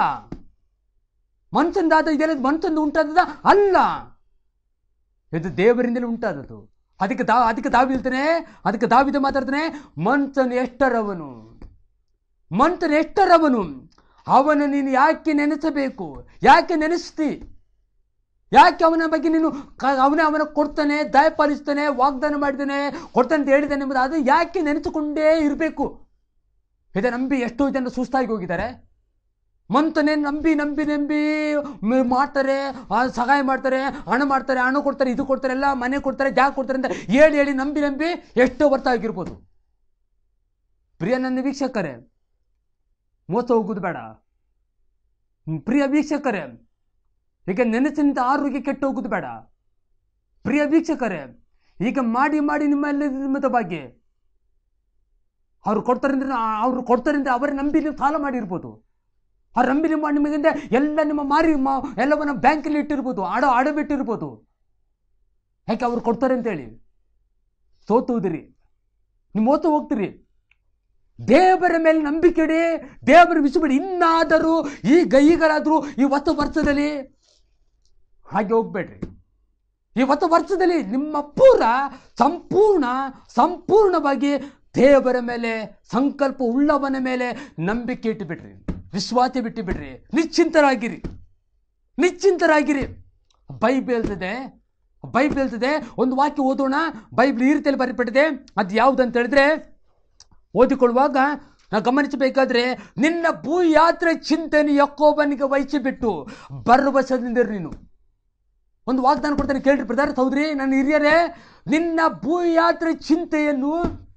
ಮನುಷ್ಯನಾದ ಇದೆಲ್ಲ ಮನುಷ್ಯನ ಉಂಟಾದದ ಅಲ್ಲ ಇದು ದೇವರಿಂದಲೇ ಉಂಟಾದದ್ದು ಅದಕ್ಕೆ ದಾ ಅದಕ್ಕೆ ದಾವಿ ಹೇಳ್ತಾನೆ ಅದಕ್ಕೆ ದಾವಿದ ಮಾತಾಡ್ತಾನೆ ಮನುಷ್ಯನು ಎಷ್ಟರವನು ಮನುಷ್ಯನು ಎಷ್ಟರವನು ಅವನು ನೀನು ಯಾಕೆ ನೆನೆಸಬೇಕು ಯಾಕೆ ನೆನೆಸ್ತಿ ಯಾಕೆ ಅವನ ಬಗ್ಗೆ ನೀನು ಕ- ಅವನೇ ಅವನ ಕೊಡ್ತಾನೆ ದಯಪಾಲಿಸ್ತಾನೆ ವಾಗ್ದಾನ ಮಾಡಿದ್ದಾನೆ ಕೊಡ್ತಾನೆ ಅಂತ ಹೇಳಿದ್ದಾನೆ ಎಂಬುದು ಅದು ಯಾಕೆ ನೆನೆಸಿಕೊಂಡೇ ಇರಬೇಕು ಇதை ನಂಬಿ ಎಷ್ಟೋ ಜನ ಸುಸ್ತಾಗಿ ಹೋಗಿದ್ದಾರೆ ಮಂತನೇ ನಂಬಿ ನಂಬಿ ನಂಬಿ ಮ- ಮಾಡ್ತಾರೆ ಆ, ಸಹಾಯ ಮಾಡ್ತಾರೆ ಹಣ ಮಾಡ್ತಾರೆ ಹಣ ಕೊಡ್ತಾರೆ ಇದು ಕೊಡ್ತಾರೆ ಎಲ್ಲ ಮನೆ ಕೊಡ್ತಾರೆ ಜಾಗ ಕೊಡ್ತಾರೆ ಅಂತ ಹೇಳಿ ಹೇಳಿ ನಂಬಿ ನಂಬಿ ಎಷ್ಟೋ ವರ್ಷ ಆಗಿರ್ಬೋದು ಪ್ರಿಯ ನನ್ನ ವೀಕ್ಷಕರೇ ಮೋಸ ಹೋಗುದು ಬೇಡ ಹ್ಮ್, ಪ್ರಿಯ ವೀಕ್ಷಕರೇ ಈಗ ನೆನಸಿನಿಂದ ಆರೋಗ್ಯ ಕೆಟ್ಟು ಹೋಗುದು ಬೇಡ ಪ್ರಿಯ ವೀಕ್ಷಕರೇ ಈಗ ಮಾಡಿ ಮಾಡಿ ನಿಮ್ಮಲ್ಲಿ ನಿಮ್ಮದ ಬಗ್ಗೆ ಅವ್ರು ಕೊಡ್ತಾರೆ ಅಂದ್ರೆ ಅವ್ರು ಕೊಡ್ತಾರೆ ಅಂದ್ರೆ ಅವರೇ ನಂಬಿ ನೀವು ಸಾಲ ಮಾಡಿರ್ಬೋದು ಆ ನಂಬಿ ನಿಮ್ಮ ನಿಮಗಿಂದ ಎಲ್ಲ ನಿಮ್ಮ ಮಾರಿ ಮಾ- ಎಲ್ಲವನ್ನ ಬ್ಯಾಂಕಲ್ಲಿ ಇಟ್ಟಿರ್ಬೋದು ಆಡ ಆಡಬಿಟ್ಟಿರ್ಬೋದು ಯಾಕೆ ಅವ್ರು ಕೊಡ್ತಾರೆ ಅಂತೇಳಿ ಸೋತುವುದಿರಿ ನೀವು ಮೋಸ ಹೋಗ್ತೀರಿ ದೇವರ ಮೇಲೆ ನಂಬಿಕೆ ಇಡಿ ದೇವರ ಬಿಸಿಬಿಡಿ ಇನ್ನಾದರೂ ಈಗ ಈಗಲಾದರೂ ಈ ಹೊಸ ವರ್ಷದಲ್ಲಿ ಹಾಗೆ ಹೋಗ್ಬೇಡ್ರಿ ಇವತ್ತು ವರ್ಷದಲ್ಲಿ ನಿಮ್ಮ ಪೂರ ಸಂಪೂರ್ಣ ಸಂಪೂರ್ಣವಾಗಿ ದೇವರ ಮೇಲೆ ಸಂಕಲ್ಪ ಉಳ್ಳವನ ಮೇಲೆ ನಂಬಿಕೆ ಇಟ್ಟು ಬಿಡ್ರಿ ವಿಶ್ವಾಸ ಬಿಟ್ಟು ಬಿಡ್ರಿ ನಿಶ್ಚಿಂತರಾಗಿರಿ ನಿಶ್ಚಿಂತರಾಗಿರಿ ಬೈಬಲ್ ಹೇಳ್ತದೆ ಬೈಬಲ್ ಹೇಳ್ತದೆ ಒಂದು ವಾಕ್ಯ ಓದೋಣ ಬೈಬಲ್ ಈ ರೀತಿಯಲ್ಲಿ ಬರೆಯಲ್ಪಟ್ಟಿದೆ ಅದು ಯಾವ್ದಂತ ಹೇಳಿದ್ರೆ ಓದಿಕೊಳ್ಳುವಾಗ ನಾವು ಗಮನಿಸಬೇಕಾದ್ರೆ ನಿನ್ನ ಭೂಯಾತ್ರೆ ಚಿಂತನೆ ಯಕ್ಕೋಬನಿಗೆ ವಹಿಸಿ ಬಿಟ್ಟು ಭರವಸೆದಿಂದಿರು ನೀನು ಒಂದು ವಾಗ್ದಾನ ಕೊಡ್ತಾನೆ ಕೇಳ್ರಿ ಬ್ರದರ್ ಹೌದ್ರಿ ನನ್ನ ಹಿರಿಯರೇ ನಿನ್ನ ಭೂಯಾತ್ರೆ ಚಿಂತೆಯನ್ನು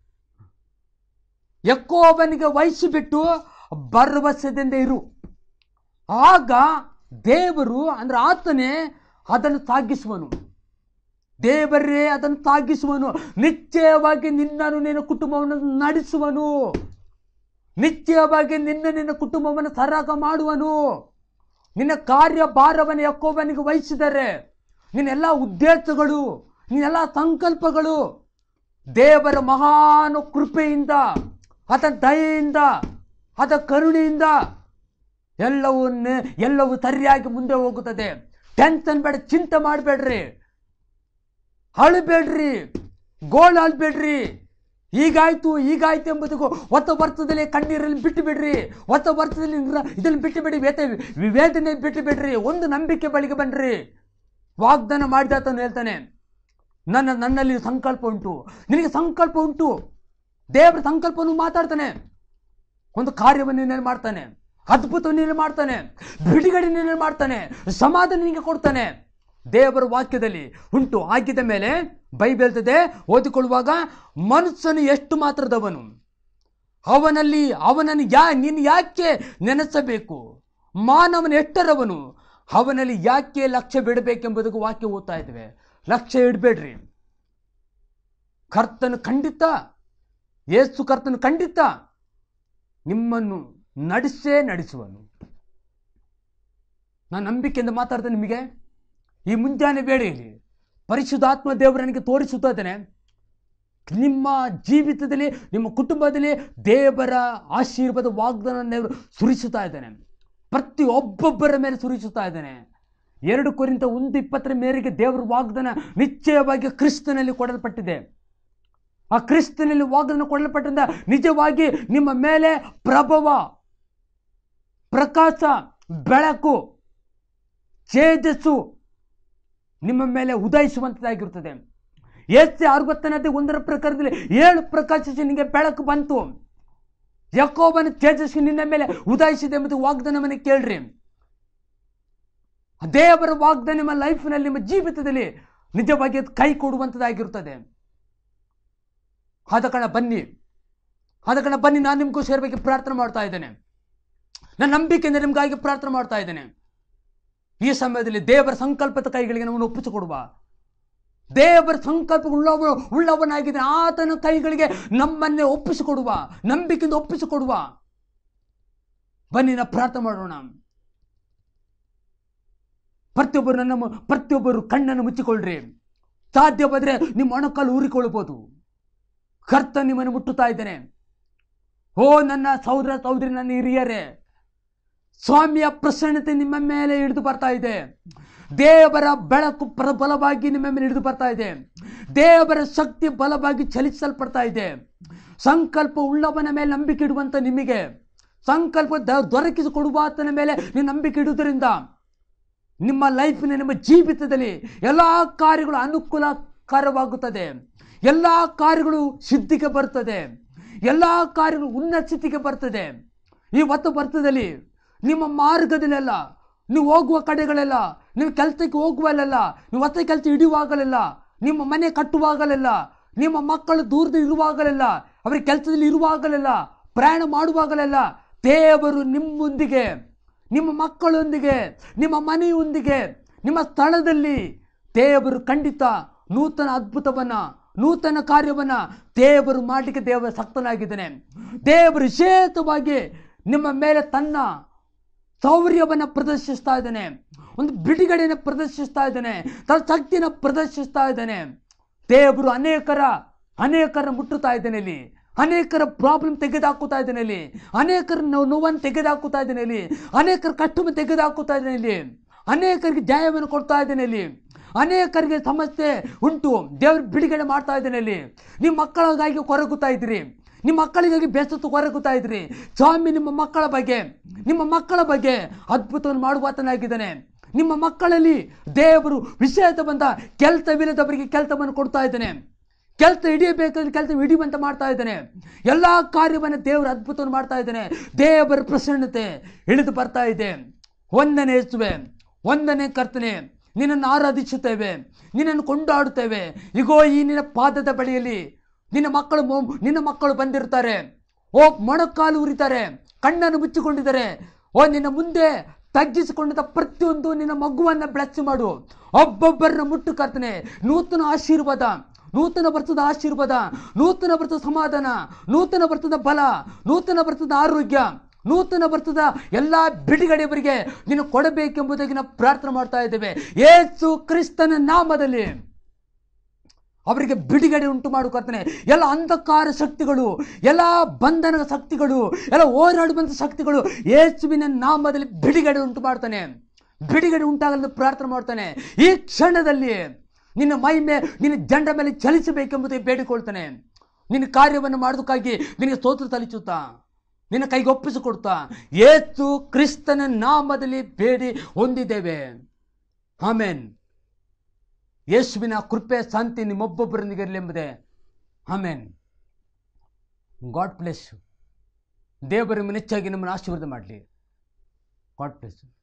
ಯಕ್ಕೋಬನಿಗೆ ವಹಿಸಿ ಬಿಟ್ಟು ಭರವಸೆದಿಂದ ಇರು ಆಗ ದೇವರು ಅಂದ್ರೆ ಆತನೇ ಅದನ್ನು ಸಾಗಿಸುವನು ದೇವರೇ ಅದನ್ನು ಸಾಗಿಸುವನು ನಿಶ್ಚಯವಾಗಿ ನಿನ್ನನ್ನು ನಿನ್ನ ಕುಟುಂಬವನ್ನು ನಡೆಸುವನು ನಿಶ್ಚಯವಾಗಿ ನಿನ್ನ ನಿನ್ನ ಕುಟುಂಬವನ್ನು ಸರಾಗ ಮಾಡುವನು ನಿನ್ನ ಕಾರ್ಯ ಭಾರವನ್ನು ಯಕ್ಕೋಬನಿಗೆ ವಹಿಸಿದರೆ ನಿನ್ನೆಲ್ಲ ಉದ್ದೇಶಗಳು ನಿನ್ನೆಲ್ಲ ಸಂಕಲ್ಪಗಳು ದೇವರ ಮಹಾನು ಕೃಪೆಯಿಂದ ಆತ ದಯೆಯಿಂದ ಆತ ಕರುಣೆಯಿಂದ ಎಲ್ಲವೂ ನೆ- ಎಲ್ಲವೂ ಸರಿಯಾಗಿ ಮುಂದೆ ಹೋಗುತ್ತದೆ ಟೆನ್ಷನ್ ಬೇಡ ಚಿಂತೆ ಮಾಡಬೇಡ್ರಿ ಅಳಬೇಡ್ರಿ ಗೋಳು ಅಳ್ಬೇಡ್ರಿ ಹೀಗಾಯ್ತು ಹೀಗಾಯ್ತು ಎಂಬುದಕ್ಕೂ ಹೊತ್ತ ವರ್ತದಲ್ಲಿ ಕಣ್ಣೀರಲ್ಲಿ ಬಿಟ್ಟು ಬಿಡ್ರಿ ಹೊತ್ತ ವರ್ತದಲ್ಲಿ ನಿರ- ಇದನ್ನು ಬಿಟ್ಟು ಬಿಡಿ ವೇತ ವೇದನೆ ಬಿಟ್ಟು ಬಿಡ್ರಿ ಒಂದು ನಂಬಿಕೆ ಬಳಿಗೆ ಬನ್ರಿ ವಾಗ್ದಾನ ಮಾಡಿದಾತನು ಹೇಳ್ತಾನೆ ನನ್ನ ನನ್ನಲ್ಲಿ ಸಂಕಲ್ಪ ಉಂಟು ನಿನಗೆ ಸಂಕಲ್ಪ ಉಂಟು ದೇವರ ಸಂಕಲ್ಪವನ್ನು ಮಾತಾಡ್ತಾನೆ ಒಂದು ಕಾರ್ಯವನ್ನು ನೀನು ಮಾಡ್ತಾನೆ ಅದ್ಭುತವನ್ನು ನೀನು ಮಾಡ್ತಾನೆ ಬಿಡುಗಡೆ ನೀನು ಮಾಡ್ತಾನೆ ಸಮಾಧಾನ ನಿನಗೆ ಕೊಡ್ತಾನೆ ದೇವರ ವಾಕ್ಯದಲ್ಲಿ ಉಂಟು ಆಗಿದ ಮೇಲೆ ಬೈಬಲ್ ಹೇಳ್ತದೆ ಓದಿಕೊಳ್ಳುವಾಗ ಮನುಷ್ಯನು ಎಷ್ಟು ಮಾತ್ರದವನು ಅವನಲ್ಲಿ ಅವನನ್ನು ಯಾ ನೀನು ಯಾಕೆ ನೆನೆಸಬೇಕು ಮಾನವನ ಎಷ್ಟರವನು ಅವನಲ್ಲಿ ಯಾಕೆ ಲಕ್ಷ್ಯ ಬಿಡಬೇಕೆಂಬುದಕ್ಕೆ ವಾಕ್ಯ ಓದ್ತಾ ಇದ್ದೇವೆ ಲಕ್ಷ್ಯ ಇಡಬೇಡ್ರಿ ಕರ್ತನು ಖಂಡಿತ ಯೇಸು ಕರ್ತನು ಖಂಡಿತ ನಿಮ್ಮನ್ನು ನಡೆಸೇ ನಡೆಸುವನು ನಾನು ನಂಬಿಕೆಯಿಂದ ಮಾತಾಡ್ತೇನೆ ನಿಮಗೆ ಈ ಮುಂಜಾನೆ ವೇಳೆಯಲ್ಲಿ ಪರಿಶುದ್ಧಾತ್ಮ ದೇವರು ನನಗೆ ತೋರಿಸುತ್ತಾ ಇದ್ದಾನೆ ನಿಮ್ಮ ಜೀವಿತದಲ್ಲಿ ನಿಮ್ಮ ಕುಟುಂಬದಲ್ಲಿ ದೇವರ ಆಶೀರ್ವಾದ ವಾಗ್ದಾನ ದೇವರು ಸುರಿಸುತ್ತಾ ಇದ್ದಾನೆ ಪ್ರತಿಯೊಬ್ಬೊಬ್ಬರ ಮೇಲೆ ಸುರಿಸುತ್ತಾ ಇದ್ದಾನೆ ಎರಡು ಕುರಿತ ಒಂದು ಇಪ್ಪತ್ತರ ಮೇರೆಗೆ ದೇವರ ವಾಗ್ದಾನ ನಿಶ್ಚಯವಾಗಿ ಕ್ರಿಸ್ತನಲ್ಲಿ ಕೊಡಲ್ಪಟ್ಟಿದೆ ಆ ಕ್ರಿಸ್ತನಲ್ಲಿ ವಾಗ್ದಾನ ಕೊಡಲ್ಪಟ್ಟಿದ್ದ ನಿಜವಾಗಿ ನಿಮ್ಮ ಮೇಲೆ ಪ್ರಭಾವ ಪ್ರಕಾಶ ಬೆಳಕು ತೇಜಸ್ಸು ನಿಮ್ಮ ಮೇಲೆ ಉದಯಿಸುವಂಥದ್ದಾಗಿರುತ್ತದೆ ಎಸ್ಸೆ ಅರವತ್ತನೇ ಒಂದರ ಪ್ರಕಾರದಲ್ಲಿ ಏಳು ಪ್ರಕಾಶಿಸಿ ನಿನಗೆ ಬೆಳಕು ಬಂತು ಯಾಕೋಬನ ತೇಜಸ್ಸು ನಿನ್ನ ಮೇಲೆ ಉದಾಯಿಸಿದೆ ಎಂಬುದು ವಾಗ್ದಾನವನ್ನು ಕೇಳ್ರಿ ದೇವರ ವಾಗ್ದಾನ ನಿಮ್ಮ ಲೈಫ್ನಲ್ಲಿ ನಿಮ್ಮ ಜೀವಿತದಲ್ಲಿ ನಿಜವಾಗಿ ಅದು ಕೈ ಕೊಡುವಂಥದ್ದಾಗಿರುತ್ತದೆ ಆದ ಕಾರಣ ಬನ್ನಿ ಆದ ಕಾರಣ ಬನ್ನಿ ನಾನು ನಿಮಗೋಸ್ಕರ ಬಗ್ಗೆ ಪ್ರಾರ್ಥನೆ ಮಾಡ್ತಾ ಇದ್ದೇನೆ ನನ್ನ ನಂಬಿಕೆಯಿಂದ ನಿಮಗಾಗಿ ಪ್ರಾರ್ಥನೆ ಮಾಡ್ತಾ ಇದ್ದೇನೆ ಈ ಸಮಯದಲ್ಲಿ ದೇವರ ಸಂಕಲ್ಪದ ಕೈಗಳಿಗೆ ನಮ್ಮನ್ನು ಒಪ್ಪಿಸಿಕೊಡುವ ದೇವರ ಸಂಕಲ್ಪ ಉಳ್ಳವ ಉಳ್ಳವನಾಗಿದೆ ಆತನ ಕೈಗಳಿಗೆ ನಮ್ಮನ್ನೇ ಒಪ್ಪಿಸಿಕೊಡುವ ನಂಬಿಕೆಯಿಂದ ಒಪ್ಪಿಸಿಕೊಡುವ ಬನ್ನಿ ನಾವು ಪ್ರಾರ್ಥನೆ ಮಾಡೋಣ ಪ್ರತಿಯೊಬ್ಬರು ನನ್ನ ಮು- ಪ್ರತಿಯೊಬ್ಬರು ಕಣ್ಣನ್ನು ಮುಚ್ಚಿಕೊಳ್ಳ್ರಿ ಸಾಧ್ಯ ಬಂದ್ರೆ ನಿಮ್ಮ ಮೊಣಕಾಲು ಊರಿಕೊಳ್ಬೋದು ಕರ್ತ ನಿಮ್ಮನ್ನು ಮುಟ್ಟುತ್ತಾ ಇದ್ದೇನೆ ಓ ನನ್ನ ಸಹೋದರ ಸಹೋದರಿ ನನ್ನ ಹಿರಿಯರೇ ಸ್ವಾಮಿಯ ಪ್ರಸನ್ನತೆ ನಿಮ್ಮ ಮೇಲೆ ಹಿಡಿದು ಬರ್ತಾ ಇದೆ ದೇವರ ಬೆಳಕು ಪ್ರಬಲವಾಗಿ ನಿಮ್ಮ ಮೇಲೆ ಹಿಡಿದು ಬರ್ತಾ ಇದೆ ದೇವರ ಶಕ್ತಿ ಬಲವಾಗಿ ಚಲಿಸಲ್ಪಡ್ತಾ ಇದೆ ಸಂಕಲ್ಪ ಉಳ್ಳವನ ಮೇಲೆ ನಂಬಿಕೆ ಇಡುವಂತ ನಿಮಗೆ ಸಂಕಲ್ಪ ದ- ದೊರಕಿಸಿಕೊಡುವ ಆತನ ಮೇಲೆ ನೀವು ನಂಬಿಕೆ ಇಡುವುದರಿಂದ ನಿಮ್ಮ ಲೈಫಿನ ನಿಮ್ಮ ಜೀವಿತದಲ್ಲಿ ಎಲ್ಲ ಕಾರ್ಯಗಳು ಅನುಕೂಲಕರವಾಗುತ್ತದೆ ಎಲ್ಲ ಕಾರ್ಯಗಳು ಸಿದ್ಧಿಗೆ ಬರ್ತದೆ ಎಲ್ಲ ಕಾರ್ಯಗಳು ಉನ್ನತ ಸ್ಥಿತಿಗೆ ಬರ್ತದೆ ಈ ಹೊತ್ತು ಬರ್ತದಲ್ಲಿ ನಿಮ್ಮ ಮಾರ್ಗದಲ್ಲೆಲ್ಲ ನೀವು ಹೋಗುವ ಕಡೆಗಳೆಲ್ಲ ನೀವು ಕೆಲಸಕ್ಕೆ ಹೋಗುವಲ್ಲೆಲ್ಲ ನೀವು ಹೊಸ ಕೆಲಸ ಹಿಡಿಯುವಾಗಲೆಲ್ಲ ನಿಮ್ಮ ಮನೆ ಕಟ್ಟುವಾಗಲೆಲ್ಲ ನಿಮ್ಮ ಮಕ್ಕಳು ದೂರದಲ್ಲಿ ಇರುವಾಗಲೆಲ್ಲ ಅವರಿಗೆ ಕೆಲಸದಲ್ಲಿ ಇರುವಾಗಲೆಲ್ಲ ಪ್ರಯಾಣ ಮಾಡುವಾಗಲೆಲ್ಲ ದೇವರು ನಿಮ್ಮೊಂದಿಗೆ ನಿಮ್ಮ ಮಕ್ಕಳೊಂದಿಗೆ ನಿಮ್ಮ ಮನೆಯೊಂದಿಗೆ ನಿಮ್ಮ ಸ್ಥಳದಲ್ಲಿ ದೇವರು ಖಂಡಿತ ನೂತನ ಅದ್ಭುತವನ್ನ ನೂತನ ಕಾರ್ಯವನ್ನ ದೇವರು ಮಾಡಲಿಕ್ಕೆ ದೇವರ ಸಕ್ತನಾಗಿದ್ದಾನೆ ದೇವರು ವಿಶೇಷವಾಗಿ ನಿಮ್ಮ ಮೇಲೆ ತನ್ನ ಶೌರ್ಯವನ್ನು ಪ್ರದರ್ಶಿಸ್ತಾ ಇದ್ದಾನೆ ಒಂದು ಬಿಡುಗಡೆಯನ್ನು ಪ್ರದರ್ಶಿಸ್ತಾ ಇದ್ದಾನೆ ತನ್ನ ಶಕ್ತಿಯನ್ನು ಪ್ರದರ್ಶಿಸ್ತಾ ಇದ್ದಾನೆ ದೇವರು ಅನೇಕರ ಅನೇಕರ ಮುಟ್ಟುತ್ತಾ ಇದ್ದಾನೆ ಇಲ್ಲಿ ಅನೇಕರ ಪ್ರಾಬ್ಲಮ್ ತೆಗೆದುಹಾಕುತ್ತಾ ಇದ್ದಾನೆ ಇಲ್ಲಿ ಅನೇಕರ ನೋವು ನೋವನ್ನು ತೆಗೆದುಹಾಕುತ್ತಾ ಇದ್ದಾನೆ ಇಲ್ಲಿ ಅನೇಕರ ಕಷ್ಟವನ್ನು ತೆಗೆದುಹಾಕುತ್ತಾ ಇದ್ದಾನೆ ಇಲ್ಲಿ ಅನೇಕರಿಗೆ ಜಯವನ್ನು ಕೊಡ್ತಾ ಇದ್ದಾನೆ ಇಲ್ಲಿ ಅನೇಕರಿಗೆ ಸಮಸ್ಯೆ ಉಂಟು ದೇವ್ರ ಬಿಡುಗಡೆ ಮಾಡ್ತಾ ಇದ್ದಾನೆ ಅಲ್ಲಿ ನಿಮ್ಮ ಮಕ್ಕಳಿಗಾಗಿ ಕೊರಗುತ್ತಾ ಇದ್ದೀರಿ ನಿಮ್ಮ ಮಕ್ಕಳಿಗಾಗಿ ಬೇಸತ್ತು ಕೊರಗುತ್ತಾ ಇದ್ರಿ ಸ್ವಾಮಿ ನಿಮ್ಮ ಮಕ್ಕಳ ಬಗ್ಗೆ ನಿಮ್ಮ ಮಕ್ಕಳ ಬಗ್ಗೆ ಅದ್ಭುತವನ್ನು ಮಾಡುವಾತನಾಗಿದ್ದಾನೆ ನಿಮ್ಮ ಮಕ್ಕಳಲ್ಲಿ ದೇವರು ವಿಷಯದ ಬಂದ ಕೆಲಸವಿಲ್ಲದವರಿಗೆ ಕೆಲಸವನ್ನು ಕೊಡ್ತಾ ಇದ್ದಾನೆ ಕೆಲಸ ಹಿಡಿಯಬೇಕಾದ್ರೆ ಕೆಲಸ ಹಿಡಿಯುವಂತ ಮಾಡ್ತಾ ಇದ್ದಾನೆ ಎಲ್ಲ ಕಾರ್ಯವನ್ನು ದೇವರು ಅದ್ಭುತವನ್ನು ಮಾಡ್ತಾ ಇದ್ದಾನೆ ದೇವರ ಪ್ರಸನ್ನತೆ ಇಳಿದು ಬರ್ತಾ ಇದೆ ಒಂದನೇ ಯೇಸುವೆ ಒಂದನೇ ಕರ್ತನೆ ನಿನ್ನನ್ನು ಆರಾಧಿಸುತ್ತೇವೆ ನಿನ್ನನ್ನು ಕೊಂಡಾಡುತ್ತೇವೆ ಇಗೋ ಈ ನಿನ್ನ ಪಾದದ ಬಳಿಯಲ್ಲಿ ನಿನ್ನ ಮಕ್ಕಳು ಮೊ- ನಿನ್ನ ಮಕ್ಕಳು ಬಂದಿರ್ತಾರೆ ಓ ಮೊಣಕಾಲು ಉರಿತಾರೆ ಕಣ್ಣನ್ನು ಮುಚ್ಚಿಕೊಂಡಿದ್ದಾರೆ ಓ ನಿನ್ನ ಮುಂದೆ ತಗ್ಗಿಸಿಕೊಂಡ ಪ್ರತಿಯೊಂದು ನಿನ್ನ ಮಗುವನ್ನ ಬ್ಲೆಸ್ ಮಾಡು ಒಬ್ಬೊಬ್ಬರನ್ನ ಮುಟ್ಟು ಕರ್ತನೆ ನೂತನ ಆಶೀರ್ವಾದ ನೂತನ ಬರ್ತದ ಆಶೀರ್ವಾದ ನೂತನ ಬರ್ತದ ಸಮಾಧಾನ ನೂತನ ಬರ್ತದ ಬಲ ನೂತನ ಬರ್ತದ ಆರೋಗ್ಯ ನೂತನ ಬರ್ತದ ಎಲ್ಲ ಬಿಡುಗಡೆಯವರಿಗೆ ನೀನು ಕೊಡಬೇಕೆಂಬುದಾಗಿ ನಾವು ಪ್ರಾರ್ಥನೆ ಮಾಡ್ತಾ ಇದ್ದೇವೆ ಏಸು ಕ್ರಿಸ್ತನ ನಾಮದಲ್ಲಿ ಅವರಿಗೆ ಬಿಡುಗಡೆ ಉಂಟು ಮಾಡು ಕರ್ತನೆ ಎಲ್ಲ ಅಂಧಕಾರ ಶಕ್ತಿಗಳು ಎಲ್ಲ ಬಂಧನ ಶಕ್ತಿಗಳು ಎಲ್ಲ ಹೋರಾಡುವಂಥ ಶಕ್ತಿಗಳು ಯೇಸುವಿನ ನಾಮದಲ್ಲಿ ಬಿಡುಗಡೆ ಉಂಟು ಮಾಡ್ತಾನೆ ಬಿಡುಗಡೆ ಉಂಟಾಗಲು ಪ್ರಾರ್ಥನೆ ಮಾಡ್ತಾನೆ ಈ ಕ್ಷಣದಲ್ಲಿ ನಿನ್ನ ಮೈಮೆ ನಿನ್ನ ಜಂಡ ಮೇಲೆ ಚಲಿಸಬೇಕೆಂಬುದೇ ಬೇಡಿಕೊಳ್ತಾನೆ ನಿನ್ನ ಕಾರ್ಯವನ್ನು ಮಾಡೋದಕ್ಕಾಗಿ ನಿನಗೆ ಸ್ತೋತ್ರ ಸಲ್ಲಿಸುತ್ತಾ ನಿನ್ನ ಕೈಗೆ ಒಪ್ಪಿಸಿಕೊಡ್ತಾ ಏಸು ಕ್ರಿಸ್ತನ ನಾಮದಲ್ಲಿ ಬೇಡಿ ಹೊಂದಿದ್ದೇವೆ ಆಮೇನ್ ಯೇಸುವಿನ ಕೃಪೆ ಶಾಂತಿ ನಿಮ್ಮೊಬ್ಬೊಬ್ಬರೊಂದಿಗೆ ಇರಲಿ ಎಂಬುದೇ ಆಮೇನ್ ಗಾಡ್ ಪ್ಲೆಸ್ ದೇವರು ಹೆಚ್ಚಾಗಿ ನಮ್ಮನ್ನು ಆಶೀರ್ವಾದ ಮಾಡಲಿ ಗಾಡ್ ಪ್ಲೆಸ್